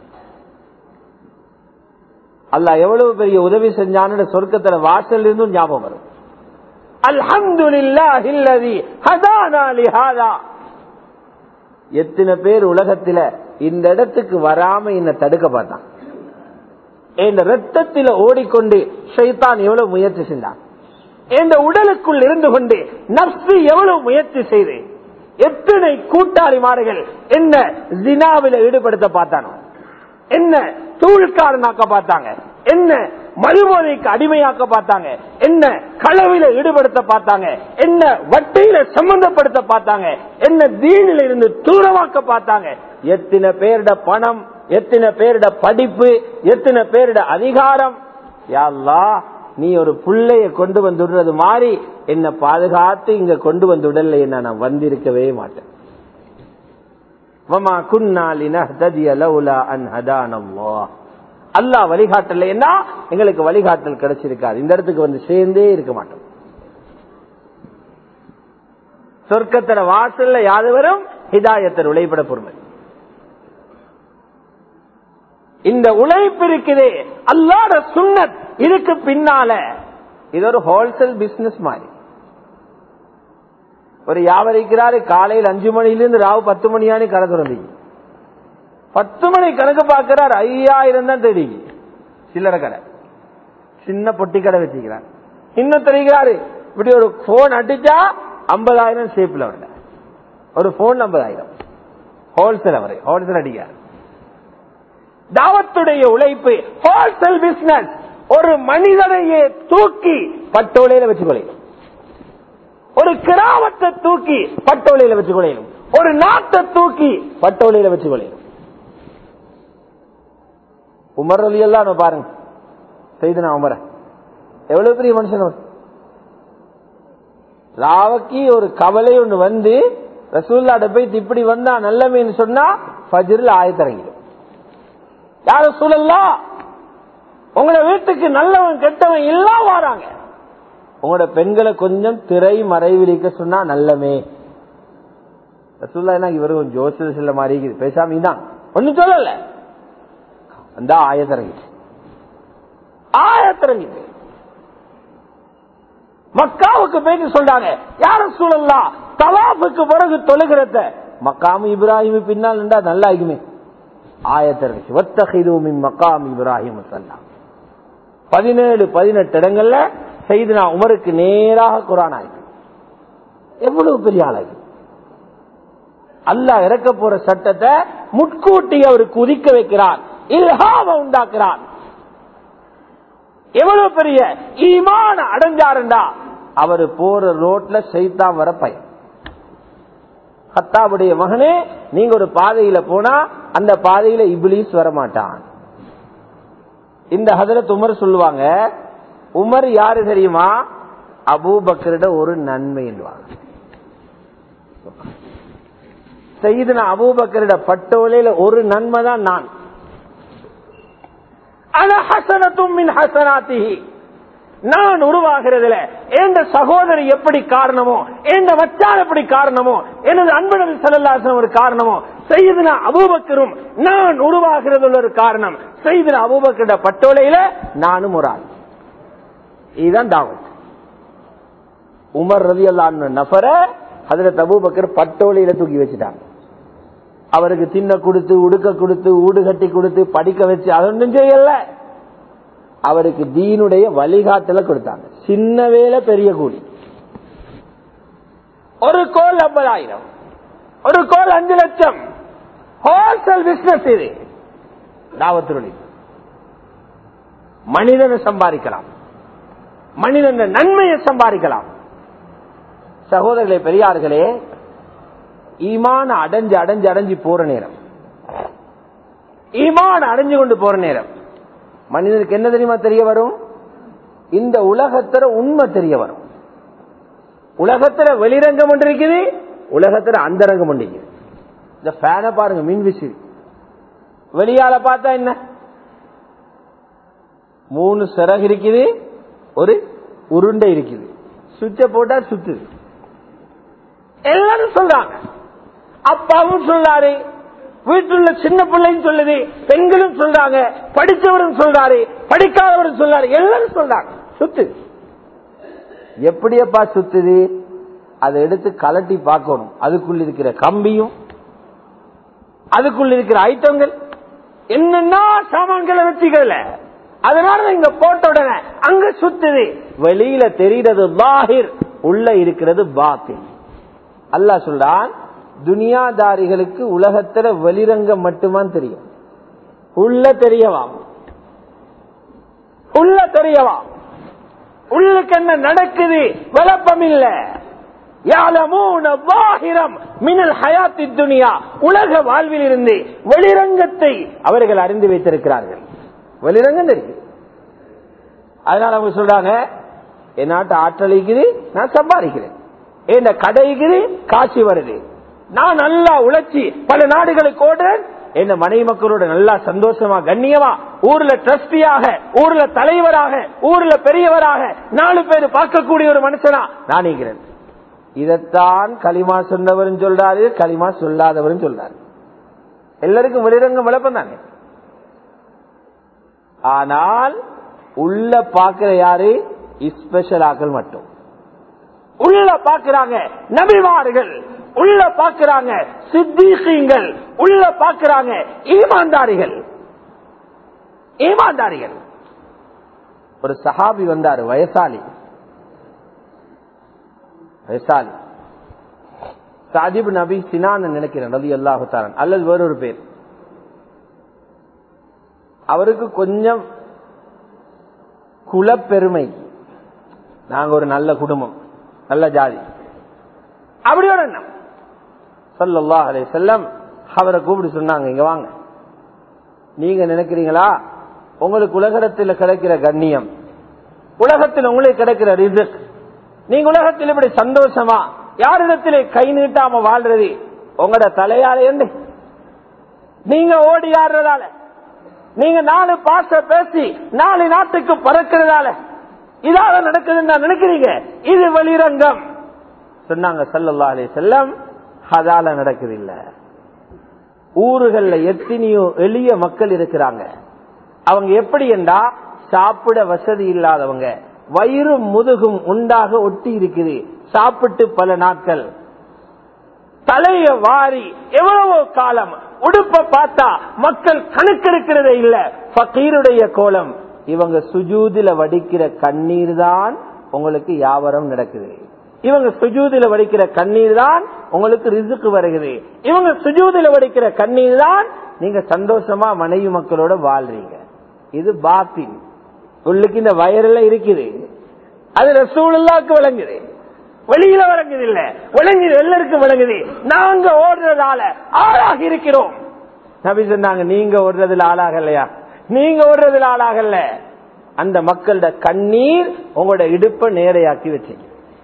A: அல்லா எவ்வளவு பெரிய உதவி செஞ்சான்னு சொர்க்கத்துல வாசல் இருந்தும் ஞாபகம் வரும் அல்ஹம்துலில்லாஹில்லதி ஹதானா லிஹாதா எத்தனை பேர் உலகத்துல இந்த இடத்துக்கு வராம என்ன தடுக்க பார்த்தான் இந்த ரத்தத்தில ஓடிக்கொண்டு ஷைத்தான் எவ்வளவு முயற்சி செஞ்சான் இந்த உடலுக்குள் இருந்து கொண்டு நப்சு எவ்வளவு முயற்சி செய்து எத்தனை கூட்டாளிமார்கள் என்ன ஜினாவில ஈடுபடுத்த பார்த்தானோ என்ன தூழ்காரனாக்க பார்த்தாங்க என்ன மறுபோதைக்கு அடிமையாக்க பார்த்தாங்க என்ன களவில ஈடுபடுத்த பார்த்தாங்க என்ன வட்டியில சம்பந்தப்படுத்த பார்த்தாங்க என்ன தீனில இருந்து தூரமாக்க பார்த்தாங்க எத்தனை பேருட பணம் எத்தனை பேருட படிப்பு எத்தனை பேருட அதிகாரம் யாழ்லா நீ ஒரு புள்ளைய கொண்டு வந்துடுறது மாதிரி என்ன பாதுகாத்து இங்க கொண்டு வந்துடல என்ன நான் வந்திருக்கவே மாட்டேன் வமா குன்னாலின ஹததிய லவுலா அன் ஹதானல்லாஹ் அல்லாஹ் வழிகாட்டல என்ன எங்களுக்கு வழிகாட்டல் கிடைச்சிருக்காது இந்த இடத்துக்கு வந்து சேர்ந்தே இருக்க மாட்டோம் சொர்க்கத்தோட வாசல்ல யாதவரும் ஹிதாயத்தர் உழைப்பட பொறுமை இந்த உழைப்பு இருக்குதே அல்லாட சுண்ணத் இதுக்கு பின்னால இது ஒரு ஹோல்சேல் பிசினஸ் மாதிரி ஒரு வியாபாரிக்கிறாரு காலையில் அஞ்சு மணிலிருந்து ராவு பத்து மணியானு கடை திறந்தீங்க பத்து மணி கணக்கு பார்க்கிறார் ஐயாயிரம் தான் தேடி சில்லறை கடை சின்ன பொட்டி கடை வச்சுக்கிறார் இன்னும் தெரிகிறாரு இப்படி ஒரு போன் அடிச்சா ஐம்பதாயிரம் ஷேப்ல வரல ஒரு போன் ஐம்பதாயிரம் ஹோல்சேல் அவரு ஹோல்சேல் அடிக்காரு தாவத்துடைய உழைப்பு ஹோல்சேல் பிசினஸ் ஒரு மனிதனையே தூக்கி பட்டோலையில வச்சுக்கொள்ளும் ஒரு கிராமத்தை தூக்கி பட்டோலையில வச்சுக்கொள்ளும் ஒரு நாட்டை தூக்கி பட்டோலையில வச்சுக்கொள்ளும் உமர் அலி எல்லாம் பாருங்க செய்து நான் உமர எவ்வளவு பெரிய மனுஷன் அவர் ராவக்கி ஒரு கவலை ஒண்ணு வந்து ரசூல்லாட போய் இப்படி வந்தா நல்லமேன்னு சொன்னா ஃபஜ்ரில் ஆயத்திறங்கிடும் யார சூழல்லாம் உங்களோட வீட்டுக்கு நல்லவன் கெட்டவன் எல்லாம் வராங்க உங்களோட பெண்களை கொஞ்சம் திரை மறைவிலிக்க சொன்னா நல்லமே ரசூல்லா என்ன இவரு கொஞ்சம் ஜோசியர் சில மாதிரி இருக்குது பேசாம இதான் ஒன்னும் சொல்லல அந்த ஆயத்திறங்கிட்டு ஆயத்திறங்கிட்டு மக்காவுக்கு போயிட்டு சொல்றாங்க யார சூழல்லாம் தவாஃபுக்கு பிறகு தொழுகிறத மக்காம இப்ராஹிம் பின்னால் இருந்தா நல்லா இருக்குமே ஆயத்திறங்கிச்சு வத்தகிதூமின் மக்காம் இப்ராஹிம் சொல்லாம் பதினேழு பதினெட்டு இடங்கள்ல செய்து நான் உமருக்கு நேராக குரான் ஆயிட்டு எவ்வளவு பெரிய ஆளாகி அல்லாஹ் இறக்க போற சட்டத்தை முட்கூட்டி அவருக்கு உதிக்க வைக்கிறான் இல்ஹாம உண்டாக்குறான் எவ்வளவு பெரிய ஈமான அடைஞ்சாருண்டா அவரு போற ரோட்ல செய்தான் வர பயம் ஹத்தாவுடைய மகனே நீங்க ஒரு பாதையில போனா அந்த பாதையில இபிலிஸ் வரமாட்டான் இந்த ஹதரத் உமர் சொல்லுவாங்க உமர் யாரு தெரியுமா அபூபக்கரிட ஒரு நன்மை என்றுவாங்க செய்து அபூபக்கரிட பட்டோலையில ஒரு நன்மை தான் நான் நான் உருவாகிறதுல எந்த சகோதரி எப்படி காரணமோ எந்த மச்சான் எப்படி காரணமோ எனது அன்பனது செல்லல்லாசன் ஒரு காரணமோ செய்துனா அபூபக்கரும் நான் உருவாகிறது ஒரு காரணம் செய்து அபூபக்கிற பட்டோலையில நானும் ஒரு ஆள் இதுதான் தாவத் உமர் ரவி அல்லான்னு நபர அதுல அபூபக்கர் பட்டோலையில தூக்கி வச்சுட்டாங்க அவருக்கு தின்ன கொடுத்து உடுக்க கொடுத்து ஊடு கட்டி கொடுத்து படிக்க வச்சு அது ஒன்றும் செய்யல அவருக்கு தீனுடைய வழிகாட்டல கொடுத்தாங்க சின்ன வேலை பெரிய கூலி ஒரு கோல் ஐம்பதாயிரம் ஒரு கோல் அஞ்சு லட்சம் ஹோல்சேல் பிசினஸ் இது தாவத்துருளி மனிதனை சம்பாதிக்கலாம் மனிதன் நன்மையை சம்பாதிக்கலாம் சகோதரர்களே பெரியார்களே ஈமான அடைஞ்சு அடைஞ்சு அடைஞ்சு போற நேரம் ஈமான அடைஞ்சு கொண்டு போற நேரம் மனிதனுக்கு என்ன தெரியுமா தெரிய வரும் இந்த உலகத்துல உண்மை தெரிய வரும் உலகத்துல வெளிரங்கம் ஒன்று இருக்குது உலகத்துல அந்தரங்கம் ஒன்று இருக்குது இந்த ஃபேனை பாருங்க மின் விசிறி வெளியால பார்த்தா என்ன மூணு சிறகு இருக்குது ஒரு உருண்டை இருக்குது சுவிட்ச போட்டா சுத்துது எல்லாரும் சொல்றாங்க அப்பாவும் சொல்றாரு வீட்டுள்ள சின்ன பிள்ளைன்னு சொல்லுது பெண்களும் சொல்றாங்க படிச்சவரும் சொல்றாரு படிக்காதவரும் சொல்றாரு எல்லாரும் சொல்றாங்க சுத்து எப்படியப்பா சுத்துது அதை எடுத்து கலட்டி பார்க்கணும் அதுக்குள்ள இருக்கிற கம்பியும் அதுக்குள்ள இருக்கிற ஐட்டங்கள் என்னன்னா சாமான்களை வச்சுக்கல அதனால இங்க போட்ட உடனே அங்க சுத்துது வெளியில தெரிகிறது பாஹிர் உள்ள இருக்கிறது பாத்தில் அல்லாஹ் சொல்றான் துனியாதாரிகளுக்கு உலகத்துல வெளிரங்கம் மட்டுமா தெரியும் உள்ள தெரியவா உள்ள தெரியவா உள்ளுக்கு என்ன நடக்குது விளப்பம் இல்ல மினல் ஹயாத்தி துனியா உலக வாழ்வில் இருந்து வெளிரங்கத்தை அவர்கள் அறிந்து வைத்திருக்கிறார்கள் வெளிரங்கம் தெரியும் அதனால அவங்க சொல்றாங்க என் நாட்டு ஆற்றலிக்குது நான் சம்பாதிக்கிறேன் என் கடைக்குது காட்சி வருது நான் நல்லா உழைச்சி பல நாடுகளுக்கு ஓடுறேன் என்ன மனைவி மக்களோட நல்லா சந்தோஷமா கண்ணியமா ஊர்ல ட்ரஸ்டியாக ஊர்ல தலைவராக ஊர்ல பெரியவராக நாலு பேர் பார்க்கக்கூடிய ஒரு மனுஷனா நான் இருக்கிறேன் இதைத்தான் களிமா சொன்னவரும் சொல்றாரு களிமா சொல்லாதவரும் சொல்றாரு எல்லாருக்கும் வெளிரங்கம் விளப்பம் தானே ஆனால் உள்ள பாக்குற யாரு ஸ்பெஷல் ஆக்கள் மட்டும் உள்ள பாக்குறாங்க நபிமார்கள் உள்ள பாக்குறாங்க சித்தீகங்கள் உள்ள பாக்குறாங்க ஈமான்தாரிகள் ஈமான்தாரிகள் ஒரு சஹாபி வந்தாரு வயசாலி வயசாலி சாதிப் நபி சினான் நினைக்கிறேன் ரதி அல்லாஹுத்தாரன் அல்லது வேறொரு பேர் அவருக்கு கொஞ்சம் குலப்பெருமை நாங்க ஒரு நல்ல குடும்பம் நல்ல ஜாதி அப்படி ஒரு எண்ணம் சொல்லல்லா அலே செல்லம் அவரை கூப்பிட்டு சொன்னாங்க இங்க வாங்க நீங்க நினைக்கிறீங்களா உங்களுக்கு உலகத்தில் கிடைக்கிற கண்ணியம் உலகத்தில் உங்களுக்கு கிடைக்கிற ரிசக் நீங்க உலகத்தில் இப்படி சந்தோஷமா யாரிடத்திலே கை நீட்டாம வாழ்றது உங்களோட தலையால என்ன நீங்க ஓடி ஆடுறதால நீங்க நாலு பாச பேசி நாலு நாட்டுக்கு பறக்கிறதால இதால நடக்குதுன்னு நான் நினைக்கிறீங்க இது வெளிரங்கம் சொன்னாங்க சல்லல்லா அலி செல்லம் அதால நடக்குது இல்ல ஊர்கள்ல எத்தனையோ எளிய மக்கள் இருக்கிறாங்க அவங்க எப்படி என்றா சாப்பிட வசதி இல்லாதவங்க வயிறு முதுகும் உண்டாக ஒட்டி இருக்குது சாப்பிட்டு பல நாட்கள் தலைய வாரி எவ்வளவோ காலம் உடுப்ப பார்த்தா மக்கள் கணக்கெடுக்கிறதே இல்ல பக்கீருடைய கோலம் இவங்க சுஜூதில வடிக்கிற கண்ணீர் தான் உங்களுக்கு வியாபாரம் நடக்குது இவங்க சுஜூதில வடிக்கிற கண்ணீர் தான் உங்களுக்கு ரிசுக்கு வருகிறது இவங்க சுஜூதில வடிக்கிற கண்ணீர் தான் நீங்க சந்தோஷமா மனைவி மக்களோட வாழ்றீங்க இது பாத்தின் உள்ளுக்கு இந்த வயரில் இருக்குது அது ரசூலுல்லாக்கு விளங்குது வெளியில விளங்குது இல்ல விளங்குது எல்லாருக்கும் விளங்குது நாங்க ஓடுறதால ஆளாகி இருக்கிறோம் நபி சொன்னாங்க நீங்க ஓடுறதுல ஆளாகலையா நீங்க ஓடுறதுல ஆளாகல அந்த மக்களோட கண்ணீர் உங்களோட இடுப்ப நேரையாக்கி வச்சீங்க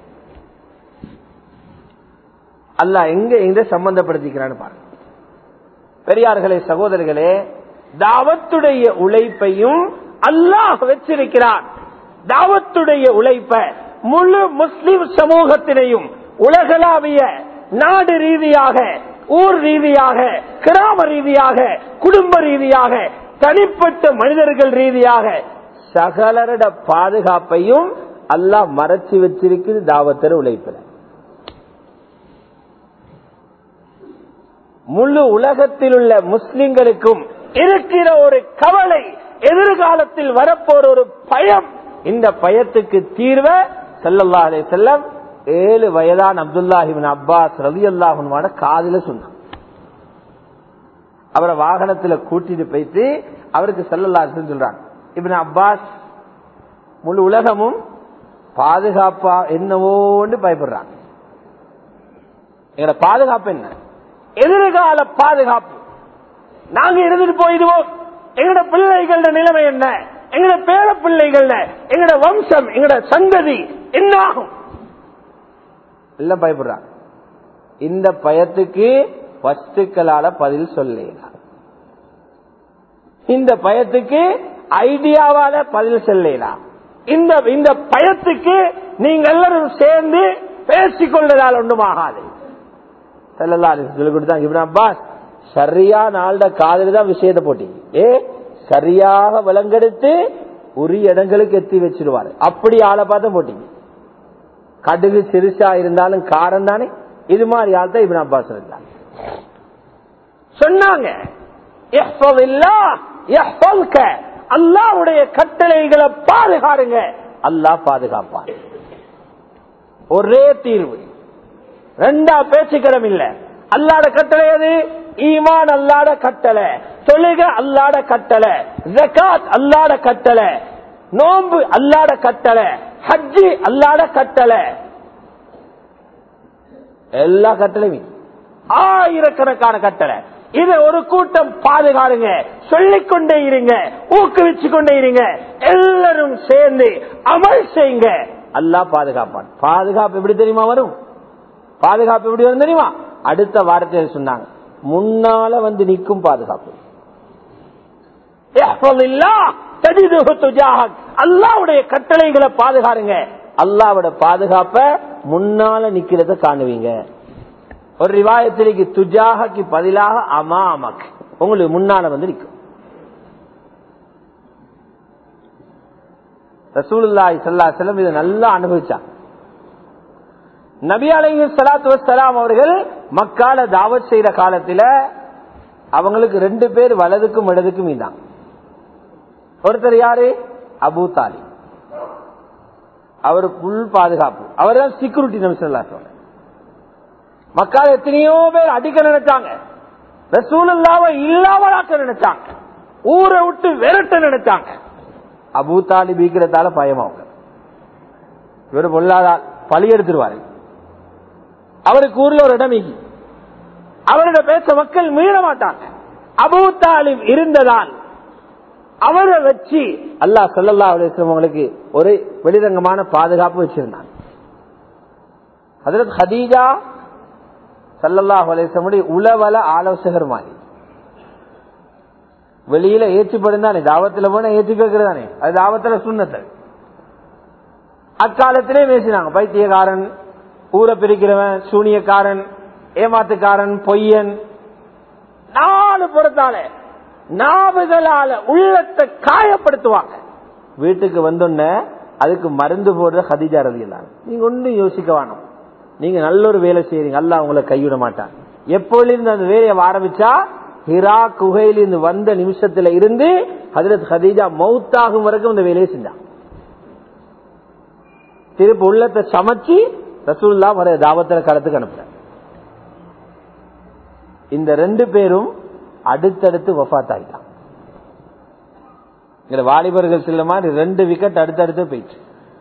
A: அல்ல எங்க எங்க சம்பந்தப்படுத்திக்கிறான்னு பாருங்க பெரியார்களே சகோதரர்களே தாவத்துடைய உழைப்பையும் அல்லாஹ் வச்சிருக்கிறான் தாவத்துடைய உழைப்ப முழு முஸ்லிம் சமூகத்தினையும் உலகளாவிய நாடு ரீதியாக ஊர் ரீதியாக கிராம ரீதியாக குடும்ப ரீதியாக தனிப்பட்ட மனிதர்கள் ரீதியாக சகலரிட பாதுகாப்பையும் அல்லாஹ் மறைச்சு வச்சிருக்குது தாவத்தர் உழைப்பில் முழு உலகத்தில் உள்ள முஸ்லிம்களுக்கும் இருக்கிற ஒரு கவலை எதிர்காலத்தில் வரப்போற ஒரு பயம் இந்த பயத்துக்கு தீர்வ செல்லல்லா அலே செல்லம் ஏழு வயதான அப்துல்லாஹிபின் அப்பாஸ் ரவி அல்லாஹுமான காதில சொன்னான் அவரை வாகனத்துல கூட்டிட்டு போயிட்டு அவருக்கு செல்லல்லா சொல்றாங்க இபின் அப்பாஸ் முழு உலகமும் பாதுகாப்பா என்னவோன்னு பயப்படுறாங்க எங்களோட பாதுகாப்பு என்ன எதிர்கால பாதுகாப்பு நாங்க இருந்துட்டு போயிடுவோம் எங்கட பிள்ளைகளோட நிலைமை என்ன எங்கட பேர பிள்ளைகள் எங்கட வம்சம் எங்கட சந்ததி என்ன ஆகும் எல்லாம் பயப்படுறாங்க இந்த பயத்துக்கு வஸ்துக்களால பதில் சொல்லலாம் இந்த பயத்துக்கு ஐடியாவால பதில் சொல்லலாம் இந்த இந்த பயத்துக்கு நீங்க எல்லாரும் சேர்ந்து பேசிக்கொள்வதால் ஒன்றுமாகாது சொல்லி கொடுத்தாங்க இப்னா அப்பாஸ் சரியா நாளோட காதல தான் விஷயத்தை போட்டீங்க ஏ சரியாக விலங்கெடுத்து உரிய இடங்களுக்கு எத்தி வச்சிருவாரு அப்படி ஆளை பார்த்து போட்டீங்க கடுகு சிறுசா இருந்தாலும் காரம் தானே இது மாதிரி ஆள் தான் இபின் அப்பாஸ் இருந்தாங்க சொன்னாங்க அல்லாவுடைய கட்டளைகளை பாதுகாருங்க அல்லாஹ் பாதுகாப்பார் ஒரே தீர்வு ரெண்டா பேச்சுக்கிடம் இல்ல அல்லாட கட்டளை அது ஈமான் அல்லாட கட்டளை தொழுக அல்லாட கட்டளை ஜகாத் அல்லாட கட்டளை நோன்பு அல்லாட கட்டளை ஹஜ்ஜி அல்லாட கட்டளை எல்லா கட்டளையும் ஆயிரக்கணக்கான கட்டளை இதை ஒரு கூட்டம் பாதுகாருங்க சொல்லிக் கொண்டே இருங்க ஊக்குவிச்சு கொண்டே இருங்க எல்லாரும் சேர்ந்து அமல் செய்யுங்க அல்லா பாதுகாப்பான் பாதுகாப்பு எப்படி தெரியுமா வரும் பாதுகாப்பு எப்படி வரும் தெரியுமா அடுத்த வாரத்தில் சொன்னாங்க முன்னால வந்து நிற்கும் பாதுகாப்பு அல்லாவுடைய கட்டளைகளை பாதுகாருங்க அல்லாவோட பாதுகாப்ப முன்னால நிக்கிறத காணுவீங்க ஒரு ரிவாயத்திലേക്ക് துஜாகக்கு பதிலாக அமாமக் உங்களுக்கு முன்னால வந்து நிற்கும் ரசூலுல்லாஹி ஸல்லல்லாஹு அலைஹி வஸல்லம் இதை நல்லா அனுபவிச்சாங்க நபி அலைஹி ஸலாத்து வஸ்ஸலாம் அவர்கள் மக்கால தாவத் செய்யற காலத்துல அவங்களுக்கு ரெண்டு பேர் வலதுக்கும் இடதுக்கும் இருந்தாங்க ஒருத்தர் யாரு அபூ தாலி அவர் புல் பாதுகாப்பு அவர் தான் செக்யூரிட்டி நிமிஷம் சொல்ற மக்கள் எத்தனையோ பேர் அடிக்க நினைச்சாங்க ரசூலுல்லாவை இல்லாமலாக்க நினைச்சாங்க ஊரை விட்டு விரட்ட நினைச்சாங்க அபூ தாலி பீக்கிறதால பயமாவுங்க இவர் பொல்லாதால் பழி எடுத்துருவாரு அவருக்கு ஊர்ல ஒரு இடம் இங்கி அவரோட பேச்ச மக்கள் மீற மாட்டாங்க அபூ தாலிப் இருந்ததால் அவரை வச்சு அல்லாஹ் சொல்லல்லா அவங்களுக்கு ஒரு வெளிரங்கமான பாதுகாப்பு வச்சிருந்தாங்க அதில் ஹதீஜா சல்லல்லாஹ் அலேசமுடைய உளவல ஆலோசகர் மாதிரி வெளியில ஏற்றுப்படும் தானே தாவத்துல போன ஏற்றி கேட்கிறதானே அது தாவத்துல சுண்ணத்தை அக்காலத்திலே பேசினாங்க பைத்தியக்காரன் ஊரை பிரிக்கிறவன் சூனியக்காரன் ஏமாத்துக்காரன் பொய்யன் நாலு புறத்தால நாவுகளால உள்ளத்தை காயப்படுத்துவாங்க வீட்டுக்கு வந்தோன்ன அதுக்கு மருந்து போடுற ஹதிஜா ரவி நீங்க ஒன்றும் யோசிக்க வேணும் நீங்க நல்ல ஒரு வேலை செய்யறீங்க அல்ல உங்களை கைவிட மாட்டாங்க எப்பொழுது அந்த வேலையை ஆரம்பிச்சா ஹிரா குகையிலிருந்து வந்த நிமிஷத்துல இருந்து ஹதரத் ஹதீஜா மவுத்தாகும் வரைக்கும் இந்த வேலையை செஞ்சான் திருப்பி உள்ளத்தை சமைச்சு ரசூல்லா வர தாவத்துல களத்துக்கு அனுப்புற இந்த ரெண்டு பேரும் அடுத்தடுத்து வஃத் ஆகிட்டான் இங்க வாலிபர்கள் சில மாதிரி ரெண்டு விக்கெட் அடுத்தடுத்து போயிடுச்சு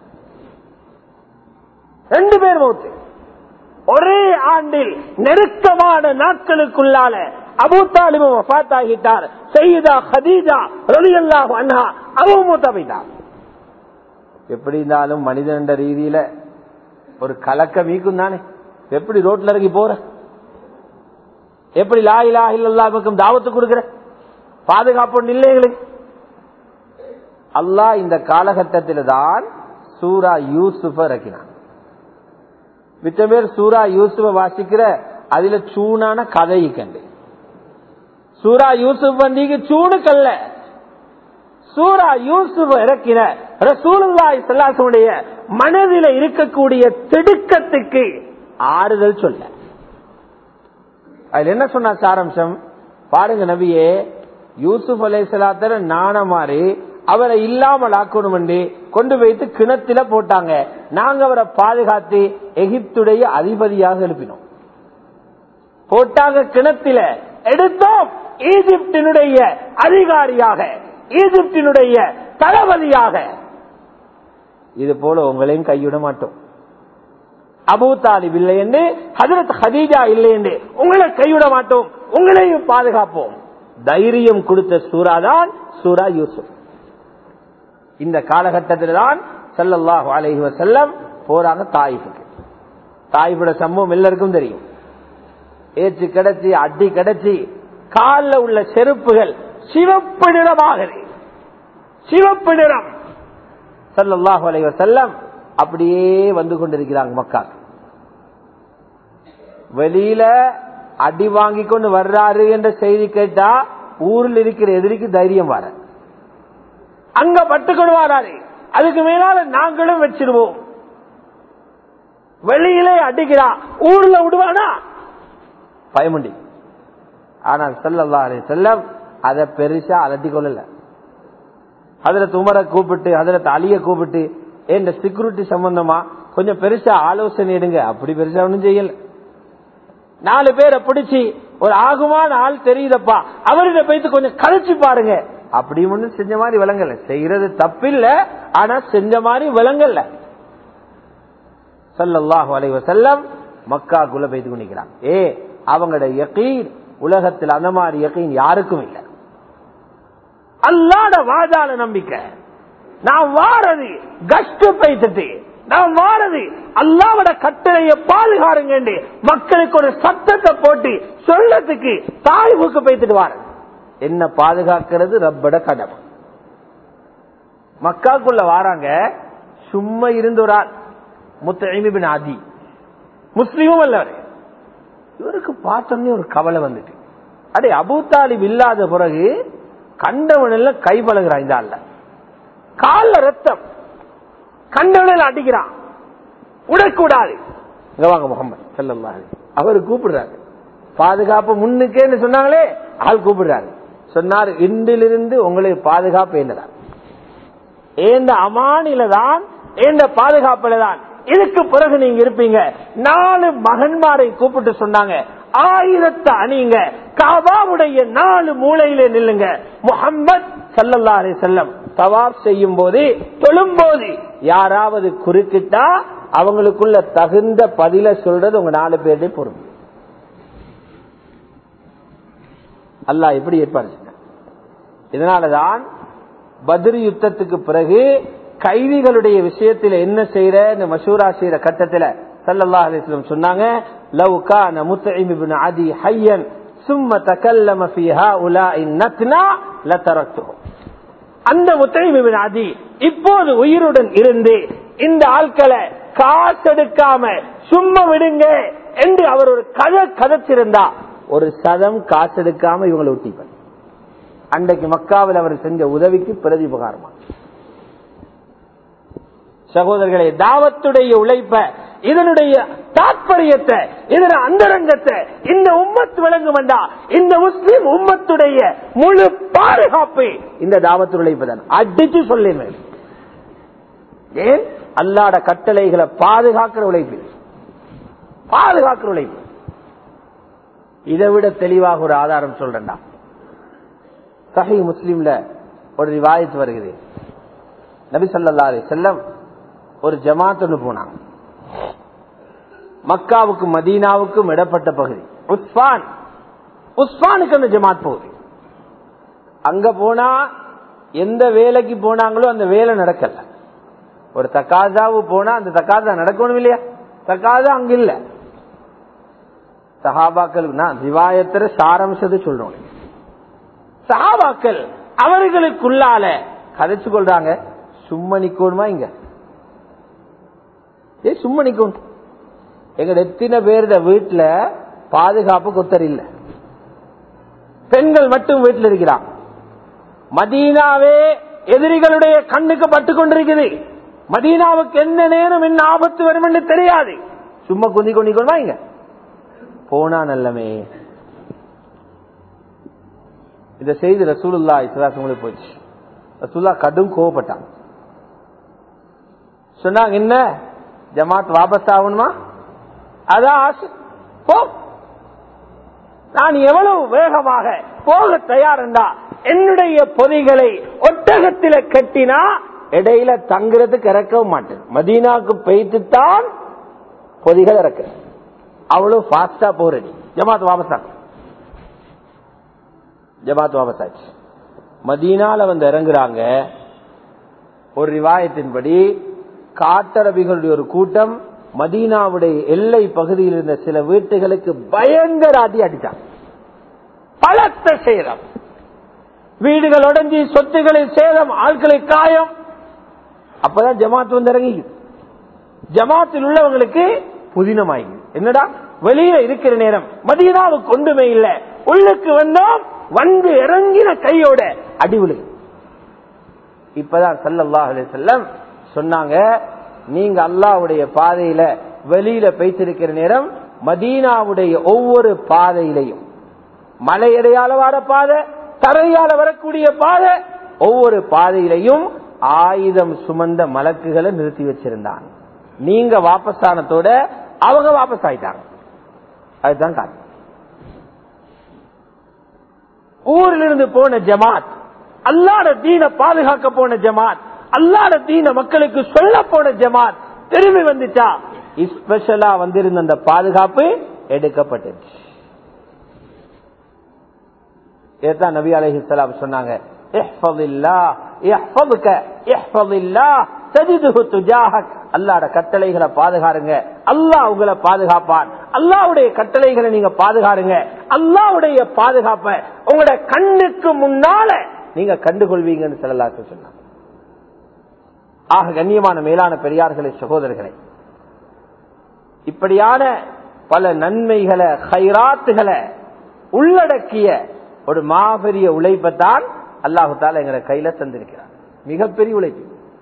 A: ரெண்டு பேர் மௌத்து ஒரே ஆண்டில் நெருக்கமான நாட்களுக்குள்ளால அபு தாலிபு வஃத் ஆகிட்டார் செய்தா ஹதீஜா ரலியல்லாஹு அன்ஹா அபு மூத்தா போயிட்டார் எப்படி இருந்தாலும் மனிதன் ரீதியில ஒரு கலக்கம் மீக்கும் தானே எப்படி ரோட்ல இறங்கி போற எப்படி லா இலா இல்லல்லாவுக்கும் தாவத்து கொடுக்கிற பாதுகாப்பு இல்லைங்களுக்கு அல்லாஹ் இந்த காலகட்டத்தில் தான் சூரா யூசுஃப இறக்கினான் மிச்ச பேர் சூரா யூசுஃப வாசிக்கிற அதுல சூனான கதையை கண்டு சூரா யூசுப் வண்டிக்கு சூணுக்கல்ல சூரா யூசுப் இறக்கின ரசூலுல்லாஹி ஸல்லல்லாஹு மனதில இருக்கக்கூடிய திடுக்கத்துக்கு ஆறுதல் சொல்ல அதுல என்ன சொன்ன சாராம்சம் பாருங்க நபியே யூசுப் அலை சலாத்தர நாண மாறி அவரை இல்லாமல் ஆக்கணும் என்று கொண்டு வைத்து கிணத்தில போட்டாங்க நாங்க அவரை பாதுகாத்து எகிப்துடைய அதிபதியாக எழுப்பினோம் போட்டாங்க கிணத்தில எடுத்தோம் ஈஜிப்டினுடைய அதிகாரியாக ஈஜிப்டினுடைய தளபதியாக இது போல உங்களையும் கைவிட மாட்டோம் அபு தாலிப் இல்லை என்று ஹதரத் ஹதீஜா இல்லை என்று உங்களை கைவிட மாட்டோம் உங்களையும் பாதுகாப்போம் தைரியம் கொடுத்த சூரா தான் சூரா யூசுப் இந்த காலகட்டத்தில் தான் சல்லல்லாஹு அலைஹி வசல்லம் போறாங்க தாயிஃபுக்கு தாயிஃபோட சம்பவம் எல்லாருக்கும் தெரியும் ஏற்று கிடைச்சி அடி கிடைச்சி காலில் உள்ள செருப்புகள் சிவப்பு நிறமாகுது சிவப்பு நிறம் சல்லல்லாஹு அலைஹி வசல்லம் அப்படியே வந்து கொண்டிருக்கிறாங்க மக்கள் வெளியில அடி வாங்கி கொண்டு வர்றாரு என்ற செய்தி கேட்டா ஊரில் இருக்கிற எதிரிக்கு தைரியம் வர அங்க பட்டுக்கொண்டு வராரு அதுக்கு மேலால நாங்களும் வச்சிருவோம் வெளியிலே அடிக்கிறா ஊர்ல விடுவானா பயமுண்டி ஆனால் சல்லல்லா அலி செல்லம் அதை பெருசா அலட்டி கொள்ளல அதில் உமரை கூப்பிட்டு அதில் அலிய கூப்பிட்டு இந்த செக்யூரிட்டி சம்பந்தமா கொஞ்சம் பெருசா ஆலோசனை எடுங்க அப்படி பெருசா ஒன்றும் செய்யல நாலு பேரை பிடிச்சி ஒரு ஆகுமான ஆள் தெரியுதப்பா அவர்கிட்ட போயிட்டு கொஞ்சம் கழிச்சு பாருங்க அப்படி ஒன்றும் செஞ்ச மாதிரி விளங்கல செய்யறது தப்பில்ல ஆனா செஞ்ச மாதிரி விளங்கல சல்லல்லாஹு அலைவ செல்லம் மக்காக்குள்ள போய்த்து கொண்டிருக்கிறான் ஏ அவங்களோட யக்கீன் உலகத்தில் அந்த மாதிரி யக்கீன் யாருக்கும் இல்லை அல்லாட வாதால நம்பிக்கை நான் வாரது கஷ்ட பைத்துட்டு நான் வாரது அல்லாவோட கட்டளைய பாதுகாருங்க மக்களுக்கு ஒரு சத்தத்தை போட்டு சொல்லத்துக்கு தாய்வுக்கு பைத்துட்டு வார என்ன பாதுகாக்கிறது ரப்பட கடமை மக்காக்குள்ள வாராங்க சும்மா இருந்து ஒரு ஆள் முத்தின் ஆதி முஸ்லீமும் அல்லவர் இவருக்கு பார்த்தோன்னே ஒரு கவலை வந்துட்டு அடே அபு தாலிப் இல்லாத பிறகு கண்டவனில் கை பழகிறான் இந்த ஆள்ல கால ரத்தம் கண்டவனில் அடிக்கிறான் உடக்கூடாது இங்க வாங்க முகமது செல்லல்லாஹு அவரு கூப்பிடுறாரு பாதுகாப்பு முன்னுக்கேன்னு சொன்னாங்களே ஆள் கூப்பிடுறாரு சொன்னார் இன்றிலிருந்து உங்களுக்கு பாதுகாப்பு என்னதான் ஏந்த அமானில தான் ஏந்த பாதுகாப்புல தான் இதுக்கு பிறகு நீங்க இருப்பீங்க நாலு மகன்மாரை கூப்பிட்டு சொன்னாங்க ஆயிரத்தை அணிங்க காபாவுடைய நாலு மூலையில நில்லுங்க முகம்மது சல்லல்லா அலி செல்லம் தவாப் செய்யும் போது தொழும் போது யாராவது குறுக்கிட்டா அவங்களுக்குள்ள தகுந்த பதில சொல்றது உங்க நாலு பேருடைய பொறுப்பு அல்லா எப்படி ஏற்பாடு இதனாலதான் பத்ரி யுத்தத்துக்கு பிறகு கைதிகளுடைய விஷயத்தில் என்ன செய்யற இந்த மசூரா செய்யற கட்டத்தில் சல்லல்லா அலிஸ்லம் சொன்னாங்க லவ் கான முத்தஇம் இப்னு அதி ஹய்யன் சும்ம தகல்லம ஃபீ ஹாஉலாஇ நத்னா லதரக்துஹு அந்த முத்தஇம் இப்னு அதி இப்போது உயிருடன் இருந்து இந்த ஆட்களை காசெடுக்காம சும்மா விடுங்க என்று அவர் ஒரு கதை கதைச்சிருந்தா ஒரு சதம் காசெடுக்காம இவங்களை ஒட்டிப்பார் அன்றைக்கு மக்காவில் அவர் செஞ்ச உதவிக்கு பிரதி உபகாரமா சகோதரர்களே தாவத்துடைய உழைப்ப இதனுடைய தாற்பயத்தை இதன அந்தரங்கத்தை இந்த உம்மத்து விளங்கும் வேண்டா இந்த முஸ்லிம் உம்மத்துடைய முழு பாதுகாப்பு இந்த தாவத்து உழைப்பு தான் அடிச்சு சொல்லேன் ஏன் அல்லாட கட்டளைகளை பாதுகாக்கிற உழைப்பு பாதுகாக்கிற உழைப்பு இதை விட தெளிவாக ஒரு ஆதாரம் சொல்றேன்டா சஹி முஸ்லீம்ல ஒரு ரிவாயத்து வருகிறது நபி சொல்லா அலி செல்லம் ஒரு ஜமாத் ஒன்று போனாங்க மக்காவுக்கும் மதீனாவுக்கும் இடப்பட்ட பகுதி உஸ்பான் உஸ்பானுக்கு அந்த ஜமாத் போகுது அங்க போனா எந்த வேலைக்கு போனாங்களோ அந்த வேலை நடக்கல ஒரு தக்காதாவு போனா அந்த தக்காதா நடக்கணும் இல்லையா தக்காதா அங்க இல்ல சஹாபாக்கள் நான் ரிவாயத்திர சாரம்சத்தை சொல்றோம் சஹாபாக்கள் அவர்களுக்குள்ளால கதைச்சு கொள்றாங்க சும்மா நிக்கணுமா இங்க ஏ சும்மா நிக்கணும் எங்க எத்தனை பேர் வீட்டுல பாதுகாப்பு கொத்தர் இல்ல பெண்கள் மட்டும் வீட்டில் இருக்கிறான் மதீனாவே எதிரிகளுடைய கண்ணுக்கு பட்டு கொண்டிருக்குது மதீனாவுக்கு என்ன நேரம் என்ன ஆபத்து வரும் என்று தெரியாது சும்மா குந்தி கொண்டிக்கணுமா இங்க போனா நல்லமே இந்த செய்தி ரசூலுல்லா இஸ்லாசங்களுக்கு போச்சு ரசூல்லா கடும் கோவப்பட்டான் சொன்னாங்க என்ன ஜமாத் வாபஸ் ஆகணுமா அதான் ஆசை போ நான் எவ்வளவு வேகமாக போக தயார்ண்டா என்னுடைய பொதிகளை ஒட்டகத்தில கட்டினா இடையில தங்குறதுக்கு இறக்கவும் மாட்டேன் மதீனாவுக்கு பெய்துத்தான் பொதிகள் இறக்க அவ்வளவு பாஸ்டா போறடி ஜமாத் வாபஸ் ஆகும் ஜமாத் வாபஸ் ஆச்சு மதீனால வந்து இறங்குறாங்க ஒரு ரிவாயத்தின்படி காட்டரபிகளுடைய ஒரு கூட்டம் மதீனாவுடைய எல்லை பகுதியில் இருந்த சில வீட்டுகளுக்கு பயங்கர அடி அடித்தாங்க பலத்த சேதம் வீடுகள் உடஞ்சி சொத்துக்களில் சேதம் ஆட்களை காயம் அப்பதான் ஜமாத் வந்து இறங்கி ஜமாத்தில் உள்ளவங்களுக்கு புதினமாகி என்னடா வெளியில இருக்கிற நேரம் மதீனாவுக்கு ஒன்றுமே இல்ல உள்ளுக்கு வந்தோம் வந்து இறங்கின கையோட அடி விழு இப்பதான் சல்லல்லாஹ் செல்லம் சொன்னாங்க நீங்க அல்லாவுடைய பாதையில வெளியில பேசிருக்கிற நேரம் மதீனாவுடைய ஒவ்வொரு பாதையிலையும் மலையடையால வர பாதை தரையால வரக்கூடிய பாதை ஒவ்வொரு பாதையிலையும் ஆயுதம் சுமந்த மலக்குகளை நிறுத்தி வச்சிருந்தான் நீங்க வாபஸ்தானத்தோட அவங்க வாபஸ் ஆயிட்டாங்க அதுதான் காரணம் ஊரிலிருந்து போன ஜமாத் அல்லாட தீன பாதுகாக்க போன ஜமாத் அல்லாட தீன மக்களுக்கு சொல்ல போன ஜமாத் திரும்பி வந்துச்சா ஸ்பெஷலா வந்திருந்த அந்த பாதுகாப்பு எடுக்கப்பட்டுச்சு இதுதான் நபி அலைஹிஸ்ஸலாம் சொன்னாங்க இஹ்ஃபதில்லாஹ் இஹ்ஃபதுக இஹ்ஃபதில்லாஹ் தஜிதுஹு துஜாஹக் அல்லாஹ்வுடைய கட்டளைகளை பாதுகாருங்க அல்லாஹ் உங்களை பாதுகாப்பான் அல்லாஹ்வுடைய கட்டளைகளை நீங்க பாதுகாருங்க அல்லாஹ்வுடைய பாதுகாப்பை உங்களுடைய கண்ணுக்கு முன்னால நீங்க கண்டுகொள்வீங்கன்னு ஸல்லல்லாஹு சொன்னாங்க ஆக கண்ணியமான மேலான பெரியார்களே சகோதரர்களே இப்படியான பல நன்மைகளை ஹைராத்துகளை உள்ளடக்கிய ஒரு மாபெரிய உழைப்பை தான் அல்லாஹு தாலா எங்களை கையில தந்திருக்கிறார் மிகப்பெரிய உழைப்பு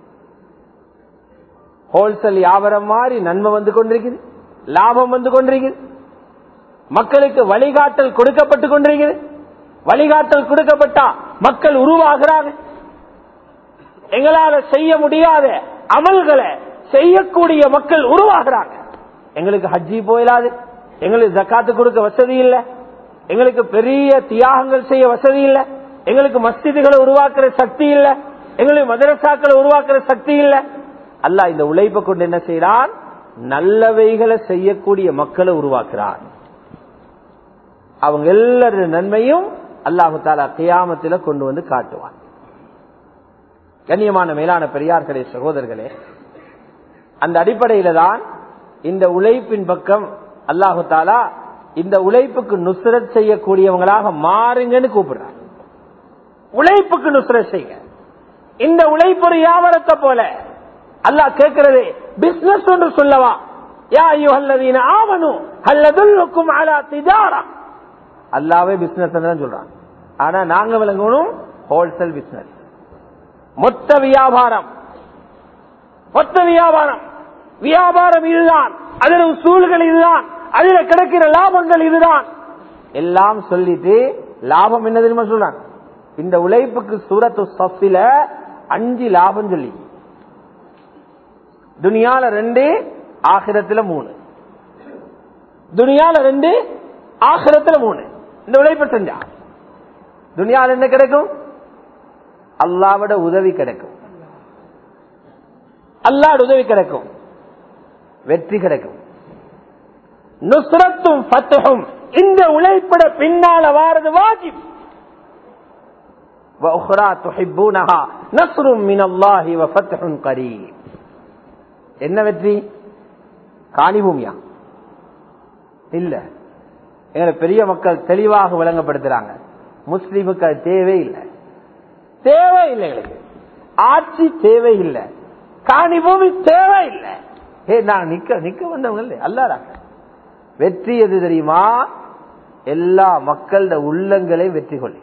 A: ஹோல்சேல் வியாபாரம் மாதிரி நன்மை வந்து கொண்டிருக்குது லாபம் வந்து கொண்டிருக்குது மக்களுக்கு வழிகாட்டல் கொடுக்கப்பட்டு கொண்டிருக்குது வழிகாட்டல் கொடுக்கப்பட்டா மக்கள் உருவாகிறாங்க எங்களால செய்ய முடியாத அமல்களை செய்யக்கூடிய மக்கள் உருவாகிறாங்க எங்களுக்கு ஹஜ்ஜி போயிடாது எங்களுக்கு ஜக்காத்து கொடுக்க வசதி இல்லை எங்களுக்கு பெரிய தியாகங்கள் செய்ய வசதி இல்லை எங்களுக்கு மஸ்ஜிதுகளை உருவாக்குற சக்தி இல்ல எங்களுக்கு மதரசாக்களை உருவாக்குற சக்தி இல்ல அல்லாஹ் இந்த உழைப்பை கொண்டு என்ன செய்யறான் நல்லவைகளை செய்யக்கூடிய மக்களை உருவாக்குறான் அவங்க எல்லாருடைய நன்மையும் அல்லாஹு தாலா கியாமத்தில கொண்டு வந்து காட்டுவான் கண்ணியமான மேலான பெரியார்களே சகோதரர்களே அந்த அடிப்படையில தான் இந்த உழைப்பின் பக்கம் அல்லாஹு தாலா இந்த உழைப்புக்கு நுசரத் செய்யக்கூடியவங்களாக மாறுங்கன்னு கூப்பிடுறாங்க உழைப்புக்கு நுசரத் செய்யுங்க இந்த உழைப்பு ஒரு வியாபாரத்தை போல அல்லாஹ் கேட்கிறது பிசினஸ் ஒன்று சொல்லவா யா ஐயுஹல்லதீன ஆமனு ஹல்லதுல்லுக்கும் அலா திஜாரா அல்லாவே பிசினஸ் தான் சொல்றான் ஆனா நாங்க விளங்கணும் ஹோல்சேல் பிசினஸ் மொத்த வியாபாரம் மொத்த வியாபாரம் வியாபாரம் இதுதான் அதில் சூழ்கள் இதுதான் அதுல கிடைக்கிற லாபங்கள் இதுதான் எல்லாம் சொல்லிட்டு லாபம் என்ன தெரியுமா சொல்றான் இந்த உழைப்புக்கு சூரத்து சஃபில அஞ்சு லாபம் சொல்லி துனியால ரெண்டு ஆகிரத்துல மூணு துனியால ரெண்டு ஆகிரத்துல மூணு இந்த உழைப்பை செஞ்சா துனியால என்ன கிடைக்கும் அல்லாவோட உதவி கிடைக்கும் அல்லாட உதவி கிடைக்கும் வெற்றி கிடைக்கும் நுஸ்ரத்தும் ஃபத்துஹும் இந்த உழைப்பட பின்னால வாரது வாஜிப் وأخرى تحبونها نصر من الله وفتح قريب என்ன வெற்றி காணி பூமியா இல்ல எங்களை பெரிய மக்கள் தெளிவாக விளங்கப்படுத்துறாங்க முஸ்லீமுக்கு அது தேவை இல்லை தேவை இல்லை எங்களுக்கு ஆட்சி தேவை இல்லை காணி பூமி தேவை இல்லை ஏ நான் நிக்க நிக்க வந்தவங்க இல்லை அல்லாடாங்க வெற்றி எது தெரியுமா எல்லா மக்களோட உள்ளங்களை வெற்றி கொள்ளி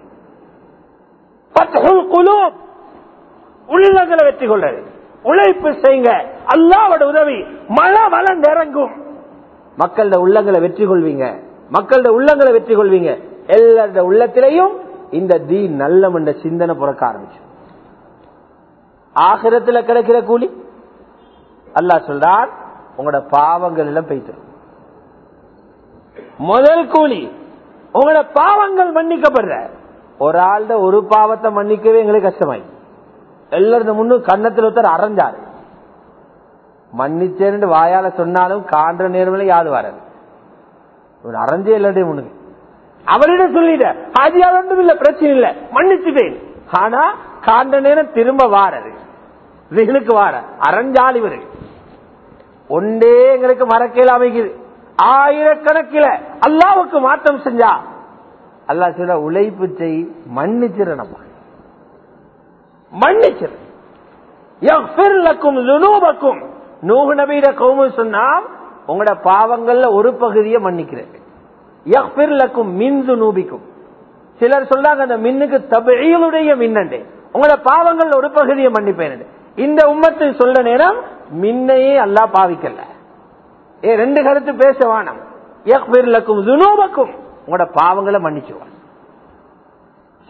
A: உள்ளங்களை வெற்றி கொள்றது உழைப்பு செய்யுங்க அல்லாவோட உதவி மழை வளம் இறங்கும் மக்களோட உள்ளங்களை வெற்றி கொள்வீங்க மக்களோட உள்ளங்களை வெற்றி கொள்வீங்க எல்லாரோட உள்ளத்திலையும் இந்த தீ நல்லம் என்ற சிந்தனை புறக்க ஆரம்பிச்சு ஆகிரத்தில் கிடைக்கிற கூலி அல்லாஹ் சொல்றான் உங்களோட பாவங்கள் எல்லாம் பெய்த்திரும் முதல் கூலி உங்களோட பாவங்கள் மன்னிக்கப்படுற ஒரு ஆள்ட ஒரு பாவத்தை மன்னிக்கவே எங்களுக்கு கஷ்டமாய் எல்லாரும் முன்னு கன்னத்தில் ஒருத்தர் அரைஞ்சாரு மன்னிச்சேன்னு வாயால சொன்னாலும் காண்ற நேரமில்ல யாது வராது ஒரு அரைஞ்சே எல்லாத்தையும் முன்னுக்கு அவரிடம் சொல்லிட ஹாஜியால் ஒன்றும் இல்ல பிரச்சனை இல்ல மன்னிச்சுட்டேன் ஆனா காண்ற நேரம் திரும்ப வாரது வெயிலுக்கு வார அரைஞ்சால் இவரு ஒன்றே எங்களுக்கு மறக்கையில் அமைக்குது ஆயிரக்கணக்கில் அல்லாவுக்கு மாற்றம் செஞ்சா அல்லா சொல்ல உழைப்பு செய் மன்னிச்சிடணும் மன்னிச்சிடும் நூகு நபீர கௌமு சொன்னா உங்களோட பாவங்கள்ல ஒரு பகுதியை மன்னிக்கிறேன் மின்து நூபிக்கும் சிலர் சொல்றாங்க அந்த மின்னுக்கு தபிழையுடைய மின்னண்டே உங்களோட பாவங்கள் ஒரு பகுதியை மன்னிப்பேன் இந்த உம்மத்து சொல்ற நேரம் மின்னையே அல்லா பாவிக்கல ஏ ரெண்டு கருத்து பேச வானம் துனூபக்கும் உங்களோட பாவங்களை மன்னிச்சுவான்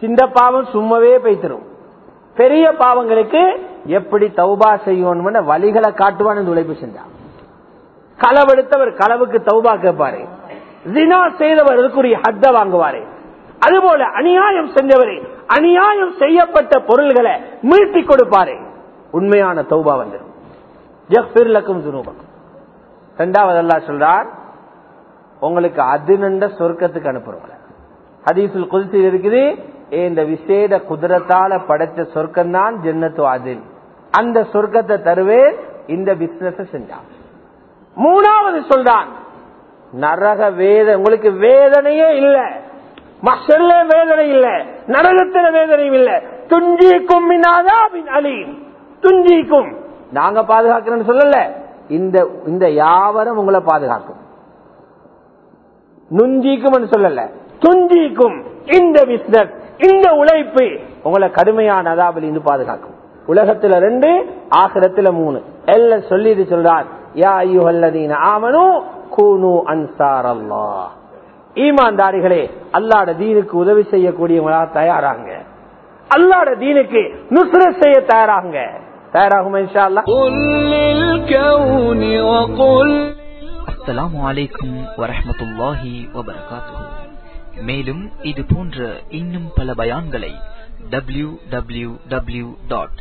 A: சின்ன பாவம் சும்மாவே பேய்த்திரும் பெரிய பாவங்களுக்கு எப்படி தௌபா செய்யணும்னு வழிகளை காட்டுவான் இந்த உழைப்பு செஞ்சான் களவெடுத்தவர் களவுக்கு தௌபா கேட்பாரு ஜினா செய்தவர் அதுக்குரிய ஹத்த வாங்குவாரு அதுபோல அநியாயம் செஞ்சவரை அநியாயம் செய்யப்பட்ட பொருள்களை மீட்டி கொடுப்பாரு உண்மையான தௌபா வந்துடும் ஜஃபிர்லக்கும் துனூபம் இரண்டாவது அல்லா சொல்றார் உங்களுக்கு அது நண்ட சொர்க்கத்துக்கு அனுப்புறவங்கள ஹதீசுல் குதிசி இருக்குது இந்த விசேட குதிரத்தால படைச்ச சொர்க்கம் தான் ஜென்னத்து அதில் அந்த சொர்க்கத்தை தருவேன் இந்த பிசினஸ் செஞ்சான் மூணாவது சொல்றான் நரக வேத உங்களுக்கு வேதனையே இல்ல மசல்ல வேதனை இல்ல நரகத்தில வேதனையும் இல்ல துஞ்சிக்கும் அலீம் துஞ்சிக்கும் நாங்க பாதுகாக்கிறோம்னு சொல்லல இந்த இந்த யாவரும் உங்களை பாதுகாக்கும் நுஞ்சிக்கும் சொல்லல துஞ்சிக்கும் இந்த பிசினஸ் இந்த உழைப்பு உங்களை கடுமையான அதாபில் இருந்து பாதுகாக்கும் உலகத்துல ரெண்டு ஆசிரத்துல மூணு எல்லாம் சொல்லிட்டு சொல்றார் யா ஐயுஹல்லதீன ஆமனு கூனு அன்சார் அல்லா ஈமான்தாரிகளே அல்லாட தீனுக்கு உதவி செய்யக்கூடியவங்களா தயாராங்க அல்லாட தீனுக்கு நுசுர செய்ய தயாராங்க தயாராகும் இன்ஷா அல்லாஹ்
B: قل للكون وقل
C: அஸ்ஸலாமு அலைக்கும் வரஹ்மத்துல்லாஹி வபரகாத்துஹு மேலும் இது போன்ற இன்னும் பல பயான்களை W W W dot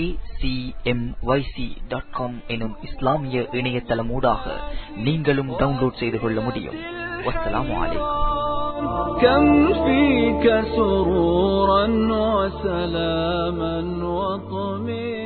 C: dot com எனும் இஸ்லாமிய இணையதளமூடாக நீங்களும் டவுன்லோட் செய்து கொள்ள முடியும் வஸ்ஸலாமு அலைக்கும்
B: كم فيك سرورا وسلاما وطمئنا